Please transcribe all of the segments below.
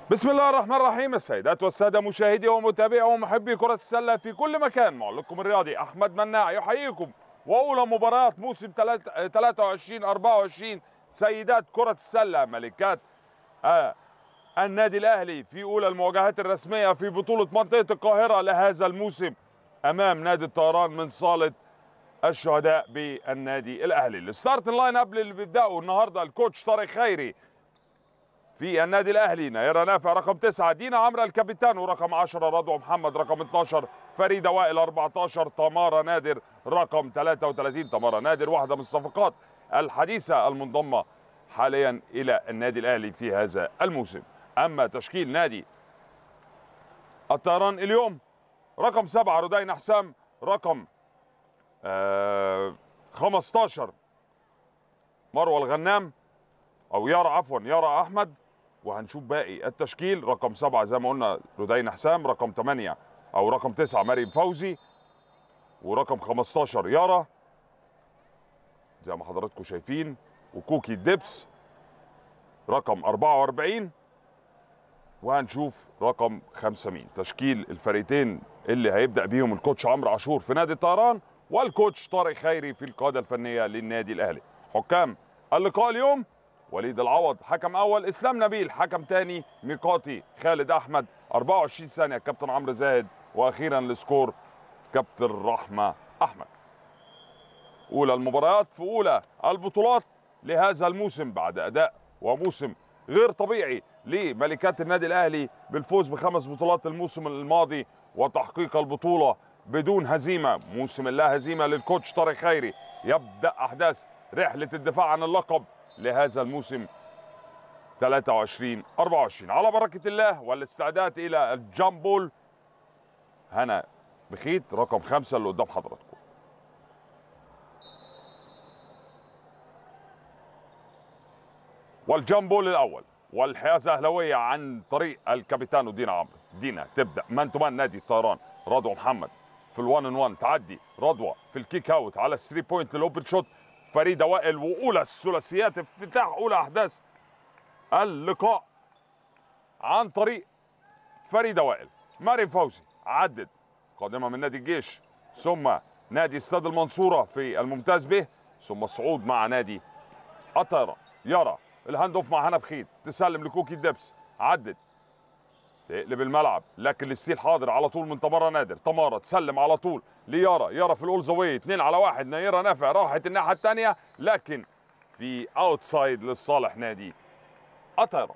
بسم الله الرحمن الرحيم السيدات والسادة مشاهدي ومتابعي ومحبي كرة السلة في كل مكان معلقكم الرياضي أحمد مناع يحييكم وأولى مباراة موسم 23 24 سيدات كرة السلة ملكات آه النادي الأهلي في أولى المواجهات الرسمية في بطولة منطقة القاهرة لهذا الموسم أمام نادي الطيران من صالة الشهداء بالنادي الأهلي الستارت لاين اب اللي بيبدأوا النهاردة الكوتش طارق خيري في النادي الاهلي نيرة نافع رقم 9 دينا عمرو الكابيتان ورقم 10 رضوى محمد رقم 12 فريده وائل 14 تمارا نادر رقم 33 تمارا نادر واحده من الصفقات الحديثه المنضمه حاليا الى النادي الاهلي في هذا الموسم اما تشكيل نادي الطيران اليوم رقم 7 ردين حسام رقم آه 15 مروه الغنام او يارا عفوا يارا احمد وهنشوف باقي التشكيل رقم سبعة زي ما قلنا رودين حسام رقم ثمانية او رقم تسعة مريم فوزي ورقم 15 يارا زي ما حضراتكم شايفين وكوكي ديبس رقم 44 وهنشوف رقم خمسة مين تشكيل الفريقين اللي هيبدأ بيهم الكوتش عمرو عاشور في نادي الطيران والكوتش طارق خيري في القادة الفنية للنادي الأهلي حكام اللقاء اليوم وليد العوض حكم اول اسلام نبيل حكم ثاني ميقاتي خالد احمد 24 ثانيه كابتن عمرو زاهد واخيرا السكور كابتن رحمه احمد اولى المباريات في اولى البطولات لهذا الموسم بعد اداء وموسم غير طبيعي لملكات النادي الاهلي بالفوز بخمس بطولات الموسم الماضي وتحقيق البطوله بدون هزيمه موسم لا هزيمه للكوتش طارق خيري يبدا احداث رحله الدفاع عن اللقب لهذا الموسم 23 24 على بركه الله والاستعداد الى الجامبول هنا بخيت رقم خمسة اللي قدام حضراتكم والجامبول الاول والحيازه اهلاويه عن طريق الكابيتانو دينا عمرو دينا تبدا مان تو مان نادي الطيران رضوى محمد في الوان ان وان تعدي رضوى في الكيك اوت على الثري بوينت للاوبن شوت فريده وائل واولى الثلاثيات افتتاح اولى احداث اللقاء عن طريق فريده وائل مريم فوزي عدت قادمه من نادي الجيش ثم نادي استاد المنصوره في الممتاز به ثم الصعود مع نادي الطيران يرى الهاند اوف مع هنا بخيت تسلم لكوكي دبس عدت تقلب الملعب لكن الستيل حاضر على طول من تمارا نادر تمارا تسلم على طول ليارا يارا في الاول زاويه اثنين على واحد نيره نافع راحت الناحيه الثانيه لكن في اوتسايد لصالح نادي الطيران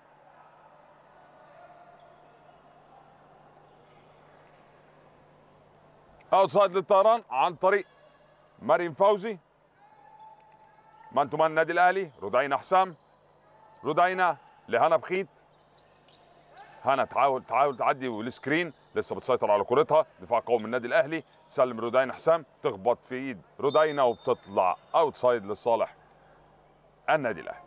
اوتسايد للطيران عن طريق مريم فوزي مان تو مان النادي الاهلي رودينا حسام رودينا لهنا بخيت هنا تحاول تحاول تعدي والسكرين لسه بتسيطر على كورتها دفاع قوي من النادي الاهلي سلم رودينا حسام تخبط في ايد رودينا وبتطلع اوتسايد لصالح النادي الاهلي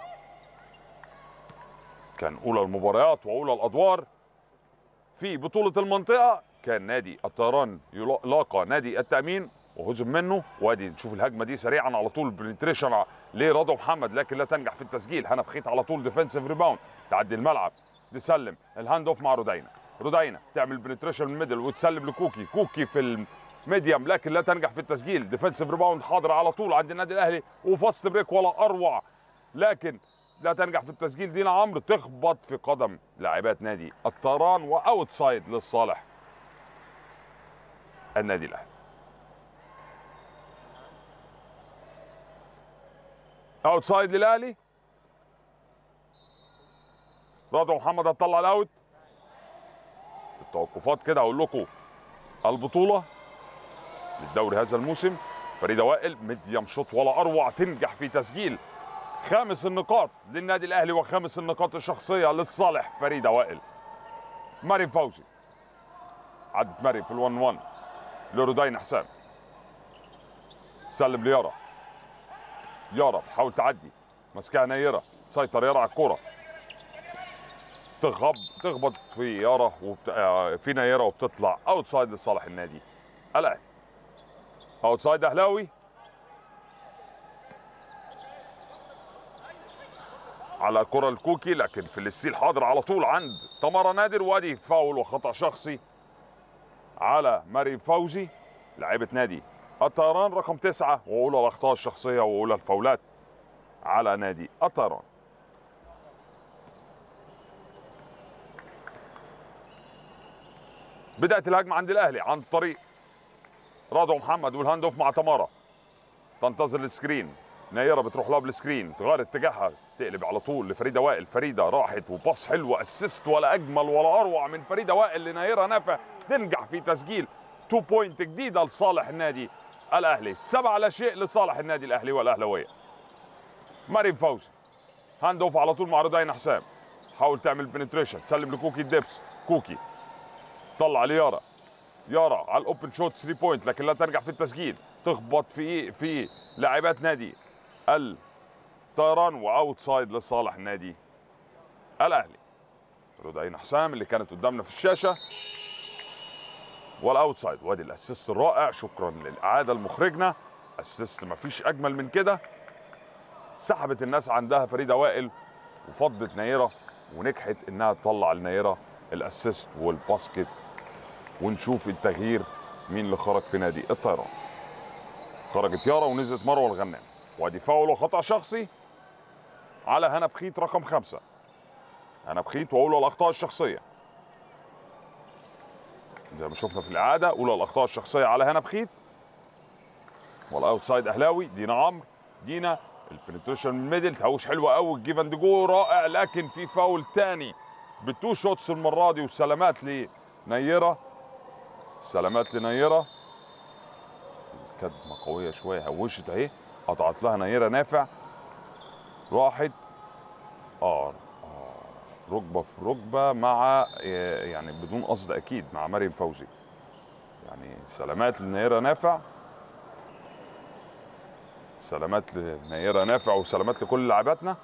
كان اولى المباريات واولى الادوار في بطوله المنطقه كان نادي الطيران يلاقى نادي التامين وهجم منه وادي نشوف الهجمه دي سريعا على طول بنتريشن لرضا محمد لكن لا تنجح في التسجيل هنا بخيت على طول ديفensive ريباوند تعدي الملعب تسلم الهاند اوف مع رودينا رودينا تعمل بنتريشن من الميدل وتسلم لكوكي كوكي في الميديم لكن لا تنجح في التسجيل ديفensive ريباوند حاضر على طول عند النادي الاهلي وفاست بريك ولا اروع لكن لا تنجح في التسجيل دينا عمرو تخبط في قدم لاعبات نادي الطيران واوتسايد للصالح النادي الاهلي اوتسايد للاهلي رضا محمد هتطلع الاوت في التوقفات كده هقول لكم البطوله للدوري هذا الموسم فريده وائل ميديم شوت ولا اروع تنجح في تسجيل خامس النقاط للنادي الاهلي وخامس النقاط الشخصيه للصالح فريده وائل مريم فوزي عدت مريم في ال1 1 لرودين حسام سلم ليارا يارا بتحاول تعدي ماسكها نيره سيطر يارا على الكوره تخب تخبط في يارا وبت... في نيره وبتطلع اوتسايد لصالح النادي الاهلي اوتسايد اهلاوي على كرة الكوكي لكن في الستيل حاضر على طول عند تمارا نادر وادي فاول وخطأ شخصي على مريم فوزي لاعبة نادي الطيران رقم تسعة وأولى الأخطاء الشخصية وأولى الفاولات على نادي الطيران بدأت الهجمة عند الأهلي عن طريق رضوى محمد والهاند اوف مع تمارا تنتظر السكرين نيرة بتروح لها بالسكرين تغير اتجاهها تقلب على طول لفريده وائل فريده راحت وباص حلو اسيست ولا اجمل ولا اروع من فريده وائل لنيرة نافع تنجح في تسجيل 2 بوينت جديده لصالح النادي الاهلي سبعة لا شيء لصالح النادي الاهلي والاهلاويه مريم فوزي هاند اوف على طول مع رضاين حسام حاول تعمل بنتريشن تسلم لكوكي ديبس كوكي طلع ليارا يارا على الاوبن شوت 3 بوينت لكن لا تنجح في التسجيل تخبط في في لاعبات نادي الطيران واوت سايد لصالح النادي الاهلي رودين حسام اللي كانت قدامنا في الشاشه والاوت سايد وادي الاسيست الرائع شكرا للاعاده لمخرجنا اسيست مفيش اجمل من كده سحبت الناس عندها فريده وائل وفضت نيره ونجحت انها تطلع لنيره الاسيست والباسكت ونشوف التغيير مين اللي خرج في نادي الطيران خرجت يارا ونزلت مروه الغنام وادي فاول وخطا شخصي على هنا بخيت رقم خمسة هنا بخيت واولى الاخطاء الشخصيه زي ما شفنا في الاعاده اولى الاخطاء الشخصيه على هنا بخيت والاوتسايد اهلاوي دينا عمرو دينا البنتريشن من الميدل تهوش حلوه قوي الجيف اند جو رائع لكن في فاول تاني بتو شوتس المره دي وسلامات لنيره سلامات لنيره كدمه قويه شويه هوشت اهي قطعت لها نيره نافع راحت اه اه ركبه في ركبه مع آه، يعني بدون قصد اكيد مع مريم فوزي يعني سلامات لنيره نافع سلامات لنيره نافع وسلامات لكل لاعباتنا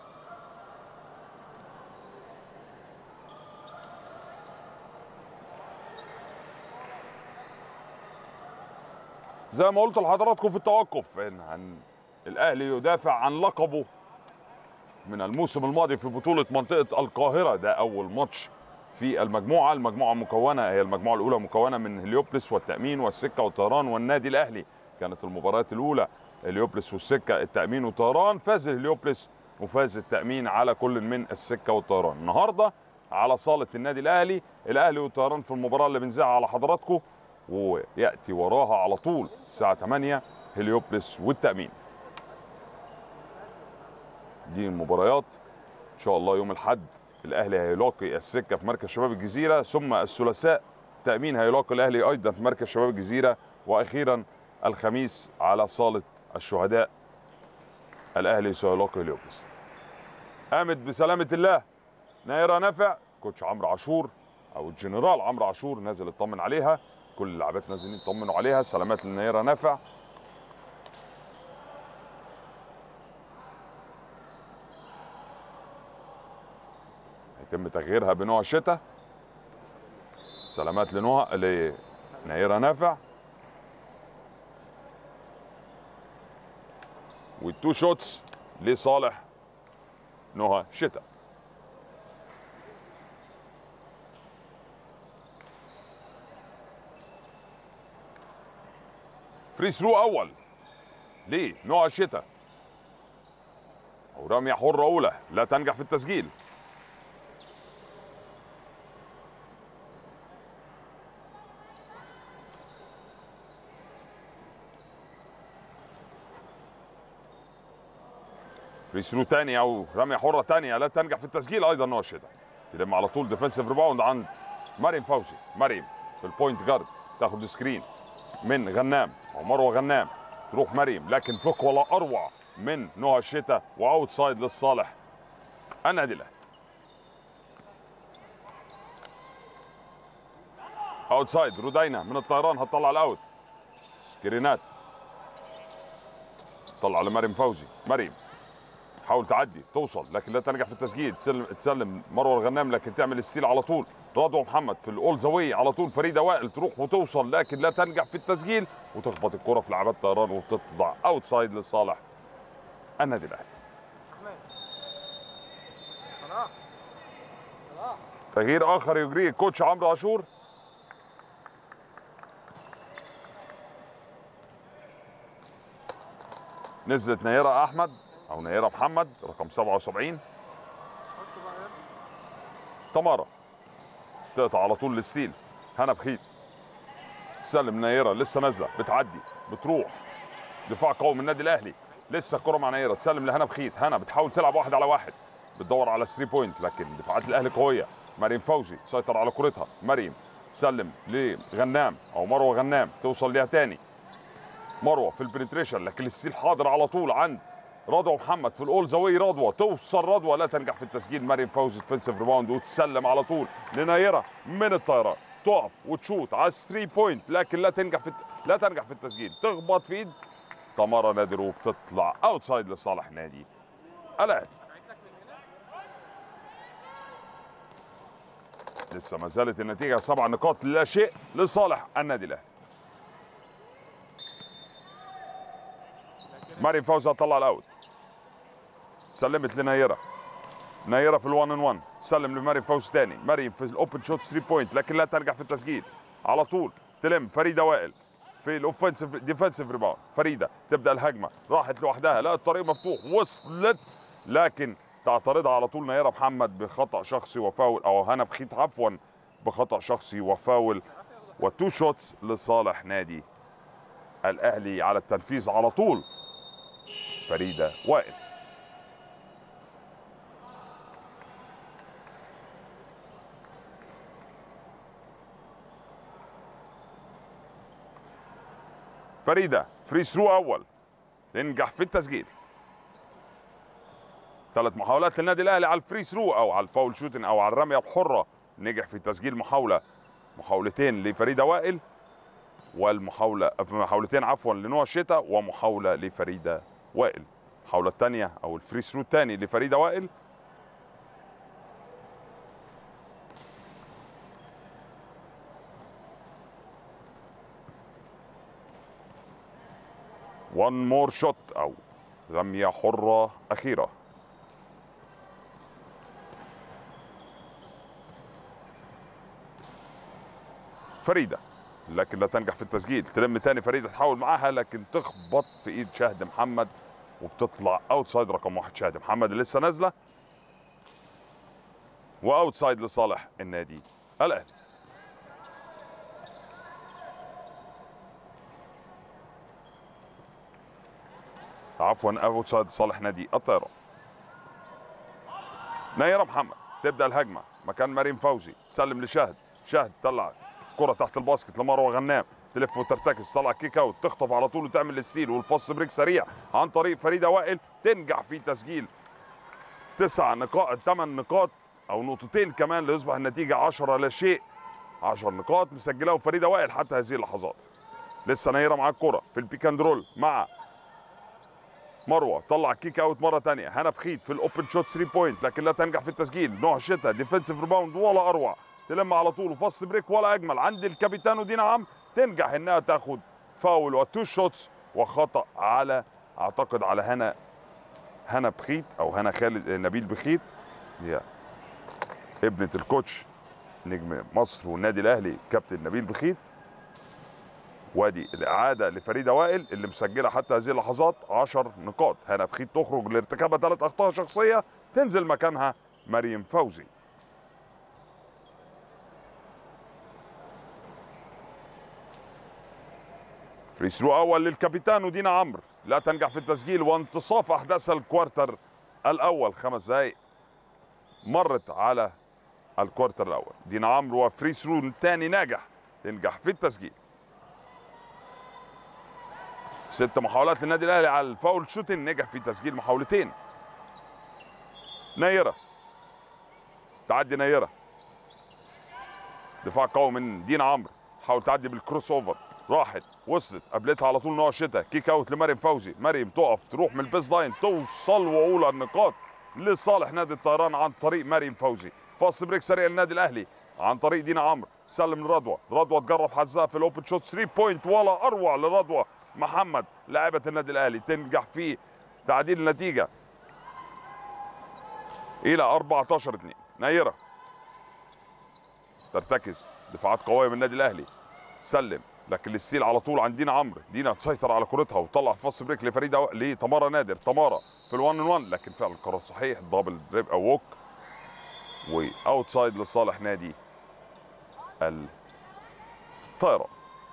زي ما قلت لحضراتكم في التوقف ان هن... الاهلي يدافع عن لقبه من الموسم الماضي في بطوله منطقه القاهره ده اول ماتش في المجموعه المجموعه مكونه هي المجموعه الاولى مكونه من هليوبلس والتامين والسكه والطيران والنادي الاهلي كانت المباريات الاولى هليوبلس والسكه التامين والطيران فاز هليوبلس وفاز التامين على كل من السكه والطيران النهارده على صاله النادي الاهلي الاهلي والطيران في المباراه اللي بنذاعها على حضراتكم وياتي وراها على طول الساعه 8 هليوبلس والتامين دي المباريات ان شاء الله يوم الاحد الاهلي هيلاقي السكه في مركز شباب الجزيره ثم الثلاثاء تامين هيلاقي الاهلي ايضا في مركز شباب الجزيره واخيرا الخميس على صاله الشهداء الاهلي سيلاقي هليوبلس قامت بسلامه الله نايره نافع كوتش عمرو عاشور او الجنرال عمرو عاشور نازل يطمن عليها كل اللاعبات نازلين يطمنوا عليها سلامات للنيره نافع هيتم تغييرها بنوع الشتاء سلامات لنوع لنيره نافع والتو شوتس لصالح نهى شتاء فري ثرو اول ليه نوع الشتاء او رميه حره اولى لا تنجح في التسجيل فري ثرو تاني او رميه حره تانية لا تنجح في التسجيل ايضا نوع الشتاء يلم على طول ديفensive ريباوند عند مريم فوزي مريم في البوينت جارد تاخد سكرين من غنام او مروه غنام تروح مريم لكن بلوك ولا اروع من نهى الشتاء واوت سايد للصالح النادي الاهلي اوت سايد رودينا من الطيران هتطلع الاوت سكرينات طلع لمريم فوزي مريم حاول تعدي توصل لكن لا تنجح في التسجيل تسلم تسلم مروه الغنام لكن تعمل السيل على طول رضوى محمد في الاول زاويه على طول فريده وائل تروح وتوصل لكن لا تنجح في التسجيل وتخبط الكره في لعبات طيران وتطلع اوت سايد لصالح النادي الاهلي تغيير اخر يجريه الكوتش عمرو عاشور نزلت نيرة احمد او نيرة محمد رقم 77 تمارا تقطع على طول للستيل هنا بخيت تسلم نيرة لسه نازله بتعدي بتروح دفاع قوي من النادي الاهلي لسه الكره مع نيرة تسلم لهنا بخيت هنا بتحاول تلعب واحد على واحد بتدور على 3 بوينت لكن دفاعات الاهلي قويه مريم فوزي سيطر على كرتها مريم سلم لغنام او مروه غنام توصل ليها تاني مروه في البنتريشن لكن الستيل حاضر على طول عند رضوى محمد في الاول زاويه رضوى توصل رضوى لا تنجح في التسجيل مريم فوزي ديفنسيف ريباوند وتسلم على طول لنيره من الطيران تقف وتشوت على 3 بوينت لكن لا تنجح في لا تنجح في التسجيل تخبط في ايد تمارا نادر وبتطلع اوتسايد لصالح نادي الاهلي لسه ما زالت النتيجه سبع نقاط لا شيء لصالح النادي الاهلي مريم فوزي هتطلع الاوت سلمت لنيره نيره في الوان ان 1 سلم لمريم فوزي تاني مريم في الاوبن شوت 3 بوينت لكن لا تنجح في التسجيل على طول تلم فريده وائل في الاوفنسيف ديفensive ريباوند فريده تبدا الهجمه راحت لوحدها لا الطريق مفتوح وصلت لكن تعترضها على طول نيره محمد بخطا شخصي وفاول او هنا بخيت عفوا بخطا شخصي وفاول وتو شوتس لصالح نادي الاهلي على التنفيذ على طول فريده وائل فريده فري ثرو اول تنجح في التسجيل ثلاث محاولات للنادي الاهلي على الفري ثرو او على الفاول شوتن او على الرميه الحره نجح في تسجيل محاوله محاولتين لفريده وائل والمحاوله محاولتين عفوا لنوع الشتاء ومحاوله لفريده وائل المحاوله الثانيه او الفري ثرو الثاني لفريده وائل وان مور شوت او رميه حره اخيره فريده لكن لا تنجح في التسجيل تلم تاني فريده تحاول معاها لكن تخبط في ايد شهد محمد وبتطلع اوتسايد رقم واحد شهد محمد اللي لسه نازله واوتسايد لصالح النادي الاهلي عفوا اوتسايد صالح نادي الطيران نيره محمد تبدا الهجمه مكان مريم فوزي تسلم لشهد شهد طلع كره تحت الباسكت لمروه غنام تلف وترتكز تطلع كيك اوت تخطف على طول وتعمل السيل والفص بريك سريع عن طريق فريده وائل تنجح في تسجيل تسع نقاط ثمان نقاط او نقطتين كمان ليصبح النتيجه 10 لا شيء 10 نقاط مسجلها فريده وائل حتى هذه اللحظات لسه نيره مع الكره في البيك اند رول مع مروه طلع كيك اوت مره ثانيه هنا بخيت في الاوبن شوت 3 بوينت لكن لا تنجح في التسجيل نوع الشتاء ديفنسيف ريباوند ولا اروع تلم على طول وفص بريك ولا اجمل عند الكابيتانو دينا عم تنجح انها تاخد فاول وتو شوتس وخطا على اعتقد على هنا هنا بخيت او هنا خالد نبيل بخيت هي ابنه الكوتش نجم مصر والنادي الاهلي كابتن نبيل بخيت وادي الاعاده لفريده وائل اللي مسجله حتى هذه اللحظات 10 نقاط هنا بخيت تخرج لارتكابها ثلاث اخطاء شخصيه تنزل مكانها مريم فوزي فري ثرو اول للكابيتانو دينا عمرو لا تنجح في التسجيل وانتصاف احداث الكوارتر الاول خمس دقائق مرت على الكوارتر الاول دينا عمرو وفري ثرو الثاني ناجح تنجح في التسجيل ست محاولات للنادي الاهلي على الفاول شوتين نجح في تسجيل محاولتين نيره تعدي نيره دفاع قوي من دينا عمرو حاول تعدي بالكروس اوفر راحت وصلت قابلتها على طول نوع الشتاء كيك اوت لمريم فوزي مريم تقف تروح من البيز لاين توصل واولى النقاط لصالح نادي الطيران عن طريق مريم فوزي فاصل بريك سريع للنادي الاهلي عن طريق دينا عمرو سلم لرضوى رضوى تجرب حظها في الاوبن شوت 3 بوينت ولا اروع لرضوى محمد لاعبة النادي الاهلي تنجح في تعديل النتيجة الى 14 2 نيرة ترتكز دفاعات قويه من النادي الاهلي سلم لكن الستيل على طول عند دينا عمرو دينا تسيطر على كرتها وتطلع فاست بريك لفريده لتمارا نادر تمارا في ال1 1 لكن فعلا القرار صحيح دبل دريب او ووك واوتسايد لصالح نادي الطائرة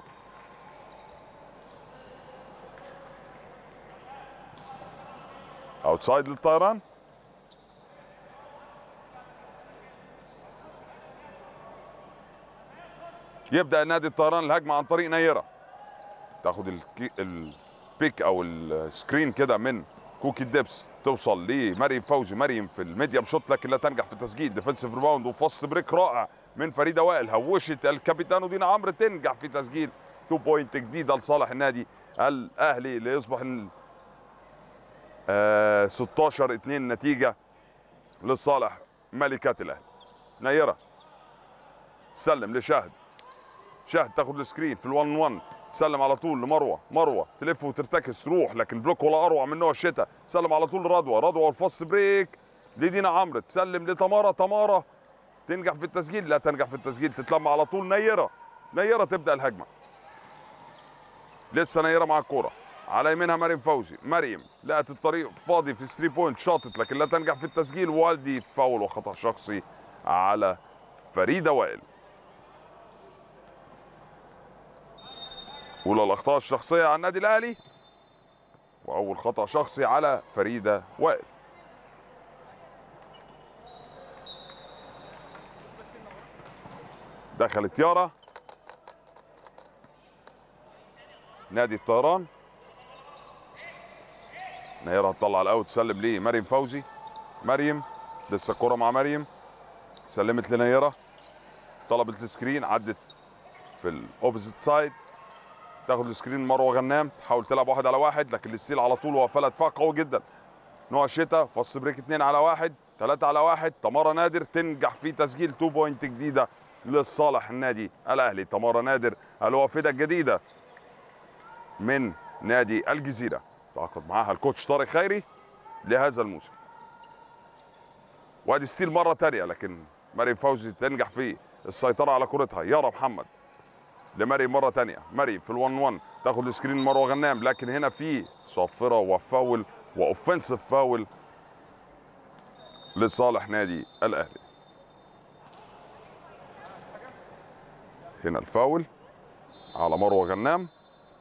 اوتسايد للطيران يبدا نادي الطيران الهجمه عن طريق نيره تاخد الكي... البيك او السكرين كده من كوكي ديبس توصل لمريم فوزي مريم في الميديم شوت لكن لا تنجح في تسجيل ديفنسيف ريباوند وفص بريك رائع من فريده وائل هوشت الكابيتانو دينا عمرو تنجح في تسجيل 2 بوينت جديده لصالح النادي الاهلي ليصبح ال- آه 16 2 نتيجه لصالح ملكات الاهلي نيره سلم لشاهد شاهد تاخد السكرين في ال1 1 سلم على طول لمروه مروه تلف وترتكز تروح لكن بلوك ولا اروع من نوع الشتاء سلم على طول لرضوى رضوى والفص بريك لدينا عمرو تسلم لتمارا تمارا تنجح في التسجيل لا تنجح في التسجيل تتلم على طول نيره نيره تبدا الهجمه لسه نيره مع الكوره على يمينها مريم فوزي مريم لقت الطريق فاضي في 3 بوينت شاطت لكن لا تنجح في التسجيل والدي فاول وخطا شخصي على فريده وائل اولى الاخطاء الشخصيه على النادي الاهلي واول خطا شخصي على فريده وائل دخلت يارا نادي الطيران نيرة هتطلع الاوت تسلم ليه مريم فوزي مريم لسه الكرة مع مريم سلمت لنيرة طلبت السكرين عدت في الاوبزيت سايد تاخد السكرين مروه غنام تحاول تلعب واحد على واحد لكن الستيل على طول وقفلها دفاع قوي جدا نوع شتا فص بريك اتنين على واحد ثلاثة على واحد تمارا نادر تنجح في تسجيل 2 بوينت جديدة لصالح النادي الاهلي تمارا نادر الوافدة الجديدة من نادي الجزيرة تعاقد معاها الكوتش طارق خيري لهذا الموسم وادي ستيل مرة تانية لكن مريم فوزي تنجح في السيطرة على كرتها يارا محمد لمريم مرة تانية مريم في الون 1 تاخد السكرين مروة غنام لكن هنا في صافرة وفاول واوفنسيف فاول لصالح نادي الاهلي هنا الفاول على مروة غنام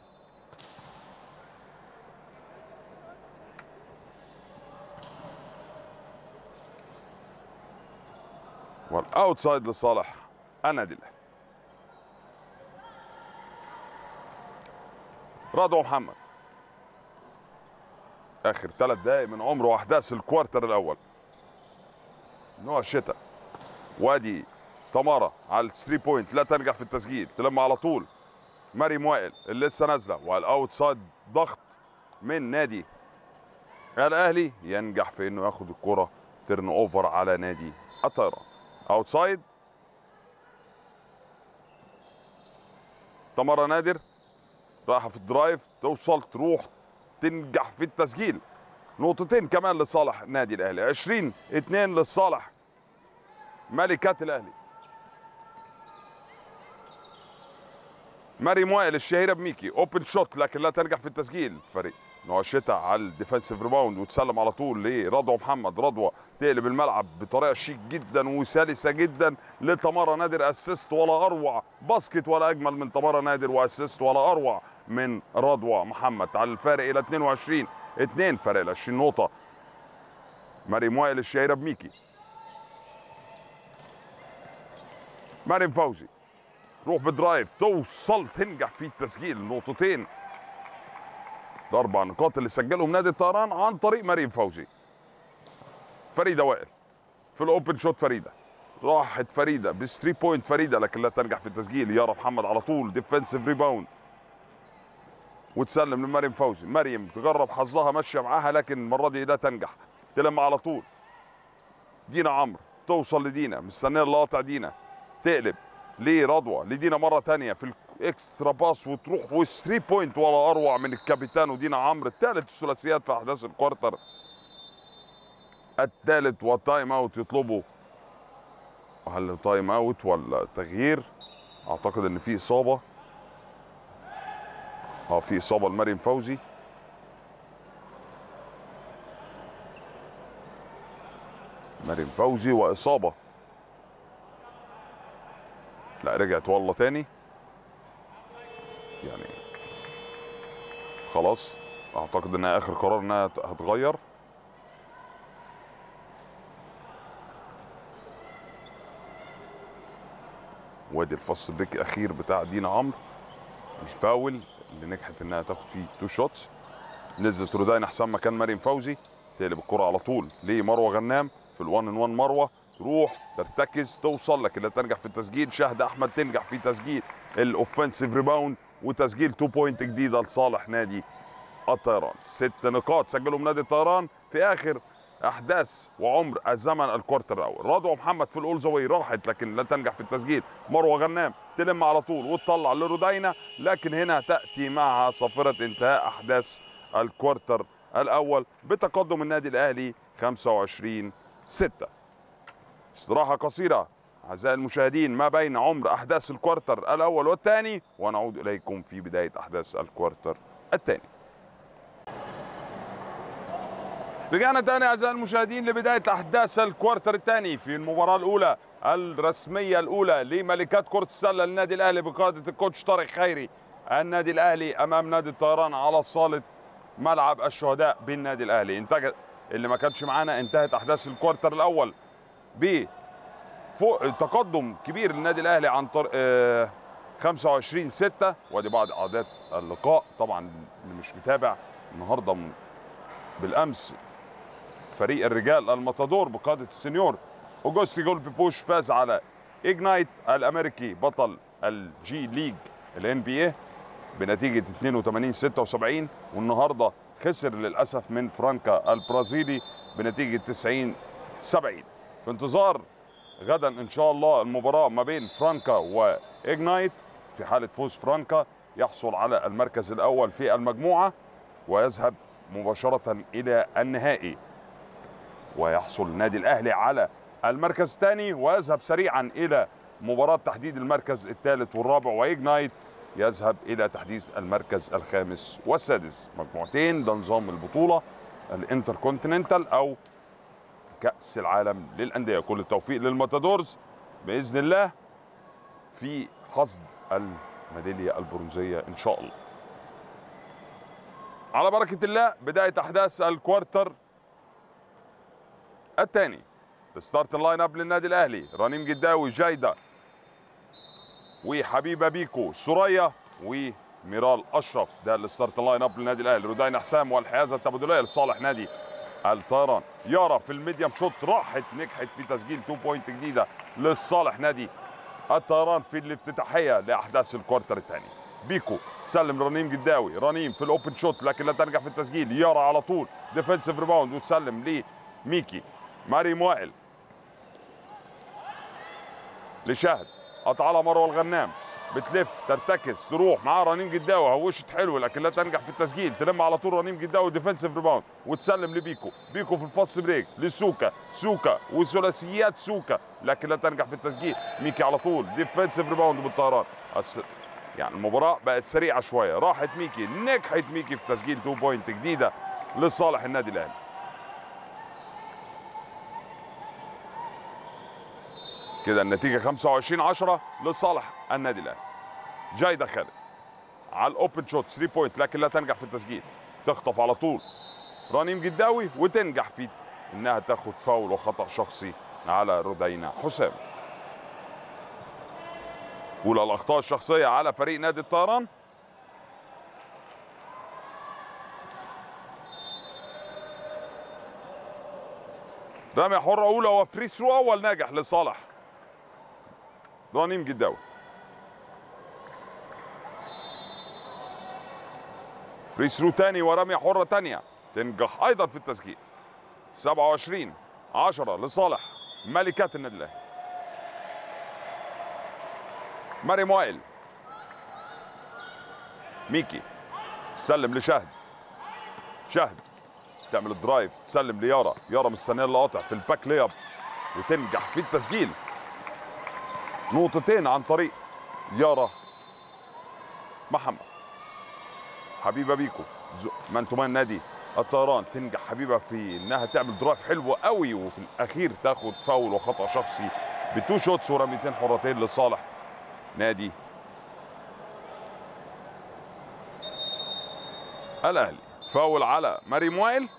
والاوتسايد لصالح النادي الاهلي رضوى محمد اخر ثلاث دقائق من عمره واحداث الكوارتر الاول نوع الشتاء وادي تمارا على الثري بوينت لا تنجح في التسجيل تلم على طول مريم وائل اللي لسه نازله والاوت سايد ضغط من نادي الاهلي ينجح في انه ياخد الكره ترن اوفر على نادي الطيران اوت سايد تمارا نادر رايحه في الدرايف توصل تروح تنجح في التسجيل نقطتين كمان لصالح النادي الاهلي 20 2 لصالح ملكات الاهلي مريم وائل الشهيره بميكي اوبن شوت لكن لا تنجح في التسجيل فريق نوع الشتاء على الديفensive ريباوند وتسلم على طول لرضوى محمد رضوى تقلب الملعب بطريقه شيك جدا وسلسه جدا لتمارا نادر اسيست ولا اروع باسكت ولا اجمل من تمارا نادر واسيست ولا اروع من رضوى محمد على الفارق الى 22 2 فرق ال 20 نقطه مريم وائل الشهيره بميكي مريم فوزي تروح بدرايف توصل تنجح في التسجيل نقطتين الاربع نقاط اللي سجلهم نادي الطيران عن طريق مريم فوزي فريده وائل في الاوبن شوت فريده راحت فريده بالثري بوينت فريده لكن لا تنجح في التسجيل يارا محمد على طول ديفensive ريباوند وتسلم لمريم فوزي مريم تجرب حظها ماشيه معاها لكن المره دي لا تنجح تلم على طول دينا عمرو توصل لدينا مستنيه اللاقطع دينا تقلب لرضوى لدينا مره تانية في الاكسترا باس وتروح والثري بوينت ولا اروع من الكابيتان ودينا عمرو الثالث الثلاثيات في احداث الكوارتر الثالث والتايم اوت يطلبه هل تايم اوت ولا تغيير اعتقد ان في اصابه اه في اصابه لمريم فوزي مريم فوزي واصابه لا رجعت والله تاني يعني خلاص اعتقد انها اخر قرار انها هتغير وادي الفصل بريك الاخير بتاع دينا عمرو الفاول اللي نجحت انها تاخد فيه تو شوتس نزلت رودين حسام مكان مريم فوزي تقلب الكره على طول لمروه غنام في الوان ان وان مروه تروح ترتكز توصل لكن لا تنجح في التسجيل شهد احمد تنجح في تسجيل الاوفنسيف ريباوند وتسجيل تو بوينت جديده لصالح نادي الطيران ست نقاط سجلهم نادي الطيران في اخر احداث وعمر الزمن الكوارتر الاول رضوى محمد في الاولزوي راحت لكن لا تنجح في التسجيل مروه غنام تلم على طول وتطلع لرودينا لكن هنا تاتي معها صافره انتهاء احداث الكوارتر الاول بتقدم النادي الاهلي 25 6 استراحه قصيره اعزائي المشاهدين ما بين عمر احداث الكوارتر الاول والثاني ونعود اليكم في بدايه احداث الكوارتر الثاني رجعنا تاني اعزائي المشاهدين لبدايه احداث الكوارتر الثاني في المباراه الاولى الرسميه الاولى لملكات كره السله للنادي الاهلي بقياده الكوتش طارق خيري النادي الاهلي امام نادي الطيران على صاله ملعب الشهداء بالنادي الاهلي انتهت اللي ما كانش معانا انتهت احداث الكوارتر الاول ب فوق تقدم كبير للنادي الاهلي عن طريق آه 25 6 ودي بعض اعداد اللقاء طبعا اللي مش متابع النهارده بالامس فريق الرجال الماتادور بقياده السنيور اوجوستي جول بيبوش فاز على اجنايت الامريكي بطل الجي ليج الان بي اي بنتيجه 82 76 والنهارده خسر للاسف من فرانكا البرازيلي بنتيجه 90 70 في انتظار غدا ان شاء الله المباراه ما بين فرانكا واجنايت في حاله فوز فرانكا يحصل على المركز الاول في المجموعه ويذهب مباشره الى النهائي ويحصل النادي الاهلي على المركز الثاني ويذهب سريعا الى مباراه تحديد المركز الثالث والرابع وايجنايت يذهب الى تحديث المركز الخامس والسادس مجموعتين ده نظام البطوله الانتركونتيننتال او كاس العالم للانديه كل التوفيق للماتادورز باذن الله في حصد الميداليه البرونزيه ان شاء الله على بركه الله بدايه احداث الكوارتر الثاني ستارت اللاين اب للنادي الاهلي رنيم جداوي جايده وحبيبه بيكو سوريا وميرال اشرف ده الستارت لاين اب للنادي الاهلي رودين حسام والحيازه التبادليه لصالح نادي الطيران يارا في الميديم شوت راحت نجحت في تسجيل 2 بوينت جديده لصالح نادي الطيران في الافتتاحيه لاحداث الكوارتر الثاني بيكو سلم رنيم جداوي رنيم في الاوبن شوت لكن لا تنجح في التسجيل يارا على طول ديفنسيف ريباوند وتسلم لميكي مريم وائل لشهد قطع على مروه الغنام بتلف ترتكز تروح معاه رنيم جداوي هوشت حلو لكن لا تنجح في التسجيل تلم على طول رنيم جداوي ديفنسيف ريباوند وتسلم لبيكو بيكو في الفاست بريك لسوكا سوكا وثلاثيات سوكا لكن لا تنجح في التسجيل ميكي على طول ديفنسيف ريباوند بالطيران أس... يعني المباراه بقت سريعه شويه راحت ميكي نجحت ميكي في تسجيل 2 بوينت جديده لصالح النادي الاهلي كده النتيجة 25 10 لصالح النادي الأهلي. جايدة خالد على الأوبن شوت 3 بوينت لكن لا تنجح في التسجيل. تخطف على طول رنيم جداوي وتنجح في إنها تاخد فاول وخطأ شخصي على رودينا حسام. أولى الأخطاء الشخصية على فريق نادي الطيران رمية حرة أولى وفري ثرو أول ناجح لصالح رنيم جداوي فري ثرو تاني ورمية حرة تانية تنجح أيضا في التسجيل 27 10 لصالح ملكات النادي الأهلي مريم وائل ميكي سلم لشهد شهد تعمل الدرايف تسلم ليارا يارا مستنيه اللي قاطع في الباك لياب وتنجح في التسجيل نقطتين عن طريق يارا محمد حبيبه بيكو ز- مان تو مان نادي الطيران تنجح حبيبه في انها تعمل درايف حلو قوي وفي الاخير تاخد فاول وخطا شخصي بتو شوتس ورميتين حرتين لصالح نادي الاهلي فاول على مريم وائل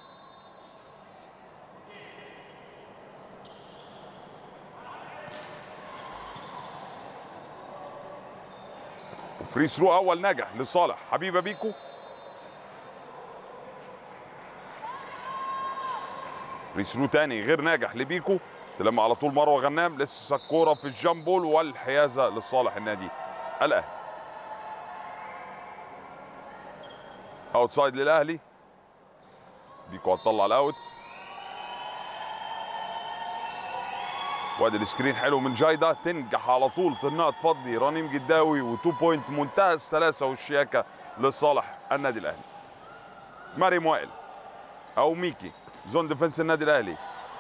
فري ثرو اول ناجح لصالح حبيبه بيكو فري ثرو تاني غير ناجح لبيكو تلم على طول مروه غنام لسه الكوره في الجامبول والحيازه لصالح النادي الاهلي اوتسايد للاهلي بيكو هتطلع الاوت وادي السكرين حلو من جايدا تنجح على طول طنها تفضي رنيم جداوي وتو بوينت منتهى السلاسه والشياكه لصالح النادي الاهلي مريم وائل او ميكي زون ديفنس النادي الاهلي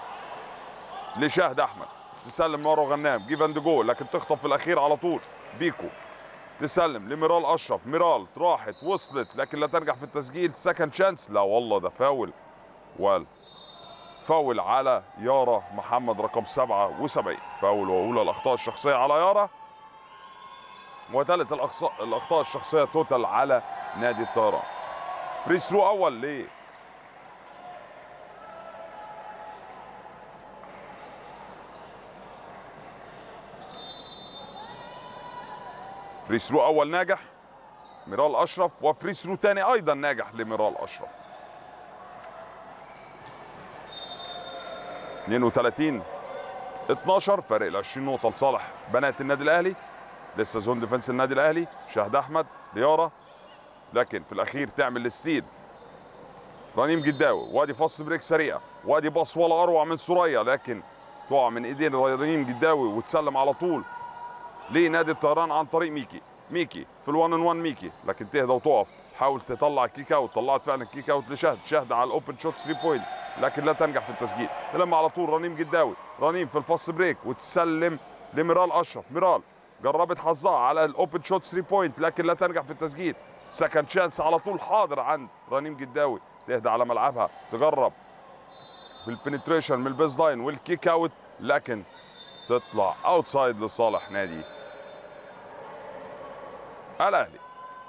لشاهد احمد تسلم مروه غنام جيف اند جو لكن تخطف في الاخير على طول بيكو تسلم لميرال اشرف ميرال راحت وصلت لكن لا تنجح في التسجيل سكند شانس لا والله ده فاول وال فاول على يارا محمد رقم 77 فاول واولى الاخطاء الشخصيه على يارا وثالث الأخص- الاخطاء الشخصيه توتال على نادي الطيران فري ثرو اول ليه فري ثرو اول ناجح ميرال اشرف وفري ثرو تاني ايضا ناجح لميرال اشرف 32 12 فارق ال 20 نقطة لصالح بنات النادي الأهلي لسه زون ديفنس النادي الأهلي شاهد أحمد ليارا لكن في الأخير تعمل الستيل رنيم جداوي وادي فص بريك سريع وادي باص ولا أروع من سوريا لكن تقع من إيدين رنيم جداوي وتسلم على طول لنادي الطيران عن طريق ميكي ميكي في الوان ان وان ميكي لكن تهدى وتقف حاول تطلع كيك اوت طلعت فعلا كيك اوت لشهد شهد على الاوبن شوت 3 بوينت لكن لا تنجح في التسجيل لما على طول رنيم جداوي رنيم في الفاست بريك وتسلم لميرال اشرف ميرال جربت حظها على الاوبن شوت 3 بوينت لكن لا تنجح في التسجيل سكند شانس على طول حاضر عند رنيم جداوي تهدى على ملعبها تجرب بالبنتريشن من البيز لاين والكيك اوت لكن تطلع اوتسايد لصالح نادي الاهلي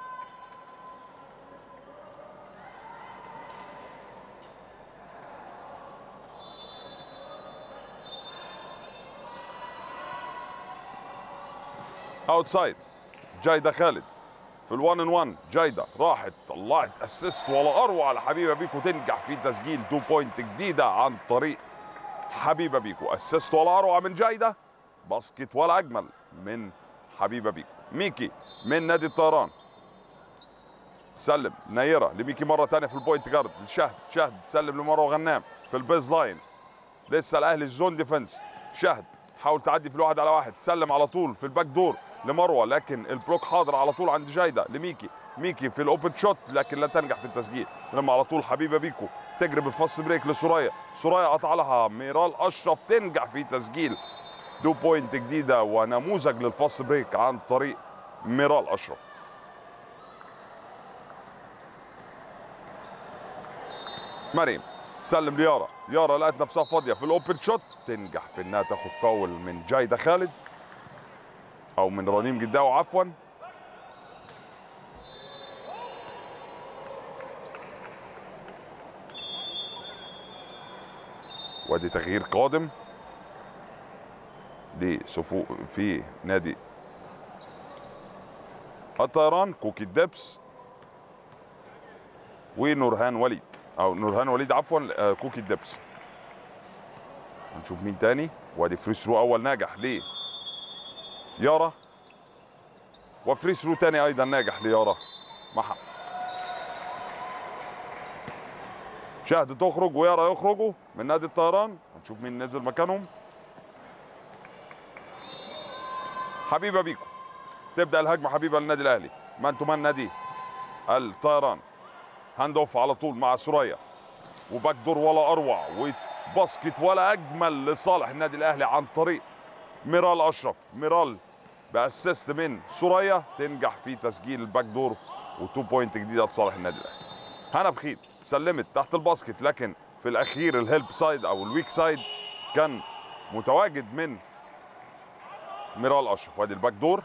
اوتسايد جايده خالد في الوان ان وان جايده راحت طلعت اسيست ولا اروع على حبيبه بيكو تنجح في تسجيل 2 بوينت جديده عن طريق حبيبه بيكو اسيست ولا اروع من جايده باسكت ولا اجمل من حبيبه بيكو ميكي من نادي الطيران سلم نيره لميكي مره ثانيه في البوينت جارد شهد شهد سلم لمروه غنام في البيز لاين لسه الاهلي الزون ديفنس شهد حاول تعدي في الواحد على واحد سلم على طول في الباك دور لمروه لكن البلوك حاضر على طول عند جايده لميكي ميكي في الاوبن شوت لكن لا تنجح في التسجيل لما على طول حبيبه بيكو تجري بالفاست بريك لسوريا سوريا قطع لها ميرال اشرف تنجح في تسجيل دو بوينت جديده ونموذج للفاست بريك عن طريق ميرال اشرف مريم سلم ليارا يارا لقت نفسها فاضيه في الاوبن شوت تنجح في انها تاخد فاول من جايده خالد او من رنيم جداوي عفوا وادي تغيير قادم لصفوف في نادي الطيران كوكي الدبس ونورهان وليد او نورهان وليد عفوا آه، كوكي الدبس هنشوف مين تاني وادي فري ثرو اول ناجح ليه يارا وفري ثرو تاني ايضا ناجح ليارا محمد شهد تخرج ويارا يخرجوا من نادي الطيران هنشوف مين نزل مكانهم حبيبه بيكو تبدا الهجمه حبيبه للنادي الاهلي مان تو مان نادي الطيران هاند اوف على طول مع سوريا وباك دور ولا اروع وباسكت ولا اجمل لصالح النادي الاهلي عن طريق ميرال اشرف ميرال باسيست من سوريا تنجح في تسجيل الباك دور و2 بوينت جديده لصالح النادي الاهلي هنا بخيت سلمت تحت الباسكت لكن في الاخير الهيلب سايد او الويك سايد كان متواجد من ميرال اشرف وادي الباك دور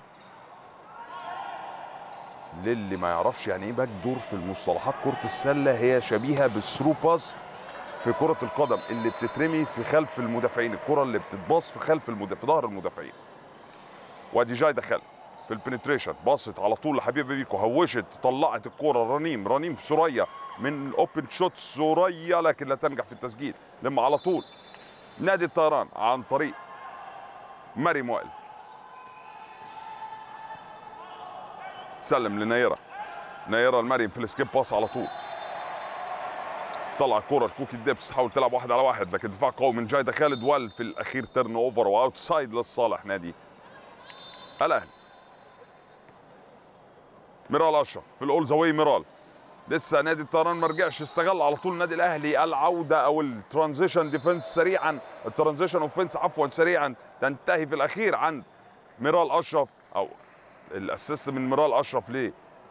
للي ما يعرفش يعني ايه باك دور في المصطلحات كره السله هي شبيهه بالثرو باس في كره القدم اللي بتترمي في خلف المدافعين الكره اللي بتتباص في خلف المدافع في ظهر المدافعين وادي جاي دخل في البنتريشن باصت على طول لحبيبه بيكو هوشت طلعت الكره رنيم رنيم سوريا من اوبن شوت سوريا لكن لا تنجح في التسجيل لما على طول نادي الطيران عن طريق مريم وائل سلم لنيره نيره المريم في السكيب باس على طول طلع الكره الكوكي ديبس تحاول تلعب واحد على واحد لكن دفاع قوي من جايده خالد وال في الاخير تيرن اوفر واوتسايد للصالح نادي الاهلي ميرال اشرف في الاول زاوي ميرال لسه نادي الطيران ما رجعش استغل على طول النادي الاهلي العوده او الترانزيشن ديفنس سريعا الترانزيشن اوفنس عفوا سريعا تنتهي في الاخير عند ميرال اشرف او الاسيست من ميرال اشرف ليه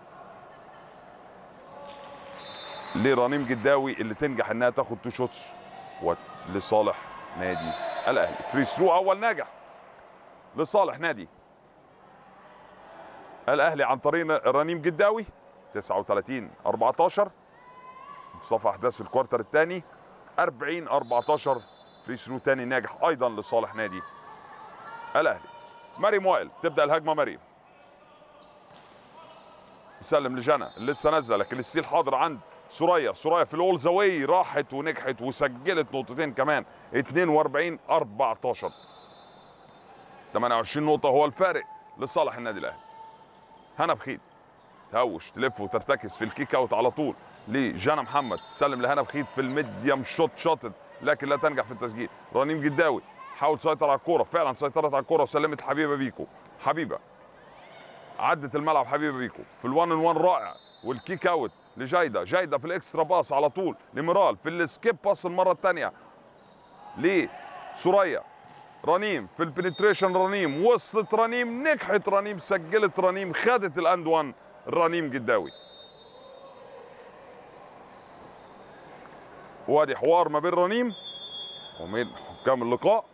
لرنيم جداوي اللي تنجح انها تاخد تو شوتس لصالح نادي الاهلي فري ثرو اول ناجح لصالح نادي الاهلي عن طريق رنيم جداوي 39 14 منتصف احداث الكوارتر الثاني 40 14 فري ثرو ثاني ناجح ايضا لصالح نادي الاهلي مريم وائل تبدا الهجمه مريم يسلم لجنى اللي لسه نازله لكن الستيل حاضر عند سوريا سوريا في الاول زاوي راحت ونجحت وسجلت نقطتين كمان 42 14 28 نقطه هو الفارق لصالح النادي الاهلي هنا بخيت تهوش تلف وترتكز في الكيك اوت على طول لجانا محمد تسلم لهنا بخيت في الميديم شوت شوتت لكن لا تنجح في التسجيل رنيم جداوي حاول تسيطر على الكوره فعلا سيطرت على الكوره وسلمت حبيبه بيكو حبيبه عدت الملعب حبيبه بيكو في الوان ان وان رائع والكيك اوت لجايده جايده في الاكسترا باص على طول لميرال في السكيب باص المره الثانيه لسوريا رنيم في البنتريشن رنيم وصلت رنيم نجحت رنيم سجلت رنيم خدت الاند وان رنيم جداوي وادي حوار ما بين رنيم وبين حكام اللقاء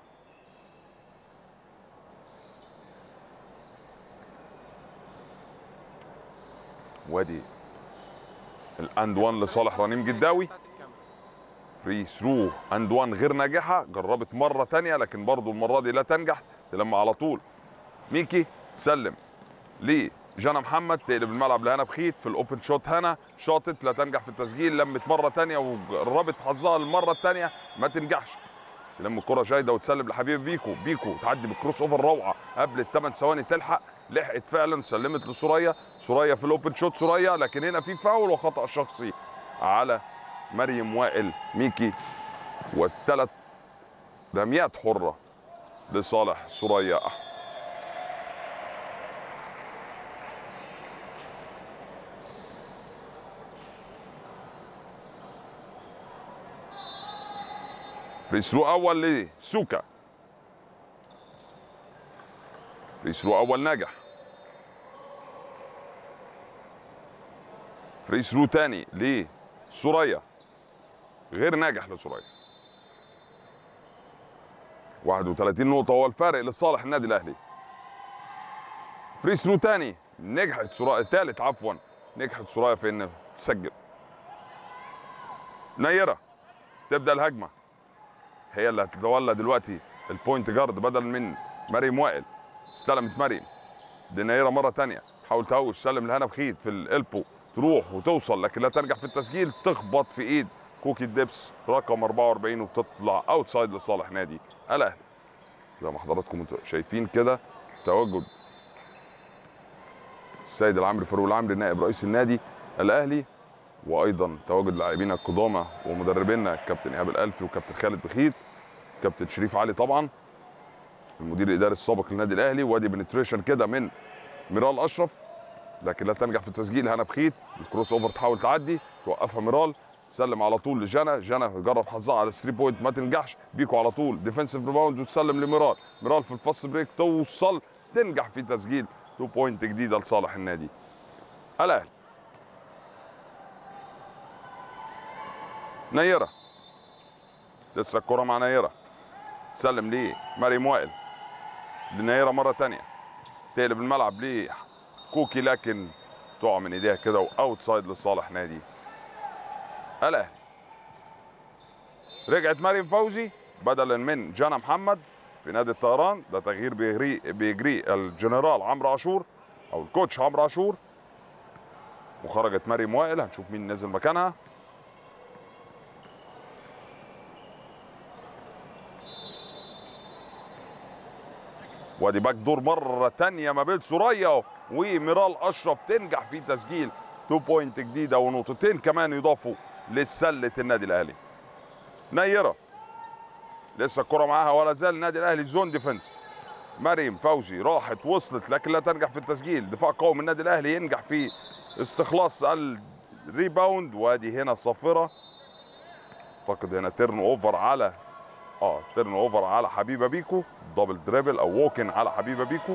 وادي الاند وان لصالح رنيم جداوي فري ثرو اند وان غير ناجحه جربت مره تانية لكن برضو المره دي لا تنجح لما على طول ميكي سلم لجانا محمد تقلب الملعب لهنا بخيت في الاوبن شوت هنا شاطت لا تنجح في التسجيل لمت مره تانية وجربت حظها المره الثانيه ما تنجحش تلم الكره شايده وتسلم لحبيب بيكو بيكو تعدي بالكروس اوفر روعه قبل الثمان ثواني تلحق لحقت فعلا سلمت لسوريا سوريا في الاوبن شوت سوريا لكن هنا في فاول وخطا شخصي على مريم وائل ميكي والثلاث رميات حره لصالح سوريا احمد فري ثرو اول لسوكا فري ثرو اول ناجح فري ثرو تاني لسوريا غير ناجح لسوريا 31 نقطة هو الفارق لصالح النادي الأهلي فري ثرو تاني نجحت سوريا تالت عفوا نجحت سوريا في إن تسجل نيرة تبدأ الهجمة هي اللي هتتولى دلوقتي البوينت جارد بدل من مريم وائل استلمت مريم دينيرا مره ثانيه حاول تهوش سلم لهنا بخيت في الالبو تروح وتوصل لكن لا تنجح في التسجيل تخبط في ايد كوكي ديبس رقم 44 وبتطلع اوتسايد لصالح نادي الاهلي زي ما حضراتكم انتوا شايفين كده تواجد السيد العمري فاروق العمري نائب رئيس النادي الاهلي وايضا تواجد لاعبينا القدامى ومدربينا الكابتن ايهاب الالفي وكابتن خالد بخيت كابتن شريف علي طبعا المدير الاداري السابق للنادي الاهلي وادي بنتريشن كده من ميرال اشرف لكن لا تنجح في التسجيل هنا بخيت الكروس اوفر تحاول تعدي توقفها ميرال سلم على طول لجنى جنى جرب حظها على 3 بوينت ما تنجحش بيكو على طول ديفنسيف ريباوند وتسلم لميرال ميرال في الفاست بريك توصل تنجح في تسجيل 2 بوينت جديده لصالح النادي الاهلي نيره لسه الكره مع نيره سلم ليه مريم وائل لنيره مره تانية تقلب الملعب ليه كوكي لكن تقع من ايديها كده واوت سايد لصالح نادي الاهلي رجعت مريم فوزي بدلا من جانا محمد في نادي الطيران ده تغيير بيجري بيجري الجنرال عمرو عاشور او الكوتش عمرو عاشور وخرجت مريم وائل هنشوف مين نزل مكانها وادي باك دور مره تانية ما بين سوريا وميرال اشرف تنجح في تسجيل 2 بوينت جديده ونقطتين كمان يضافوا لسله النادي الاهلي نيره لسه الكره معاها ولا زال النادي الاهلي زون ديفنس مريم فوزي راحت وصلت لكن لا تنجح في التسجيل دفاع قوي من النادي الاهلي ينجح في استخلاص الريباوند وادي هنا صافره اعتقد هنا تيرن اوفر على اه تيرن اوفر على حبيبه بيكو دبل دريبل او ووكن على حبيبه بيكو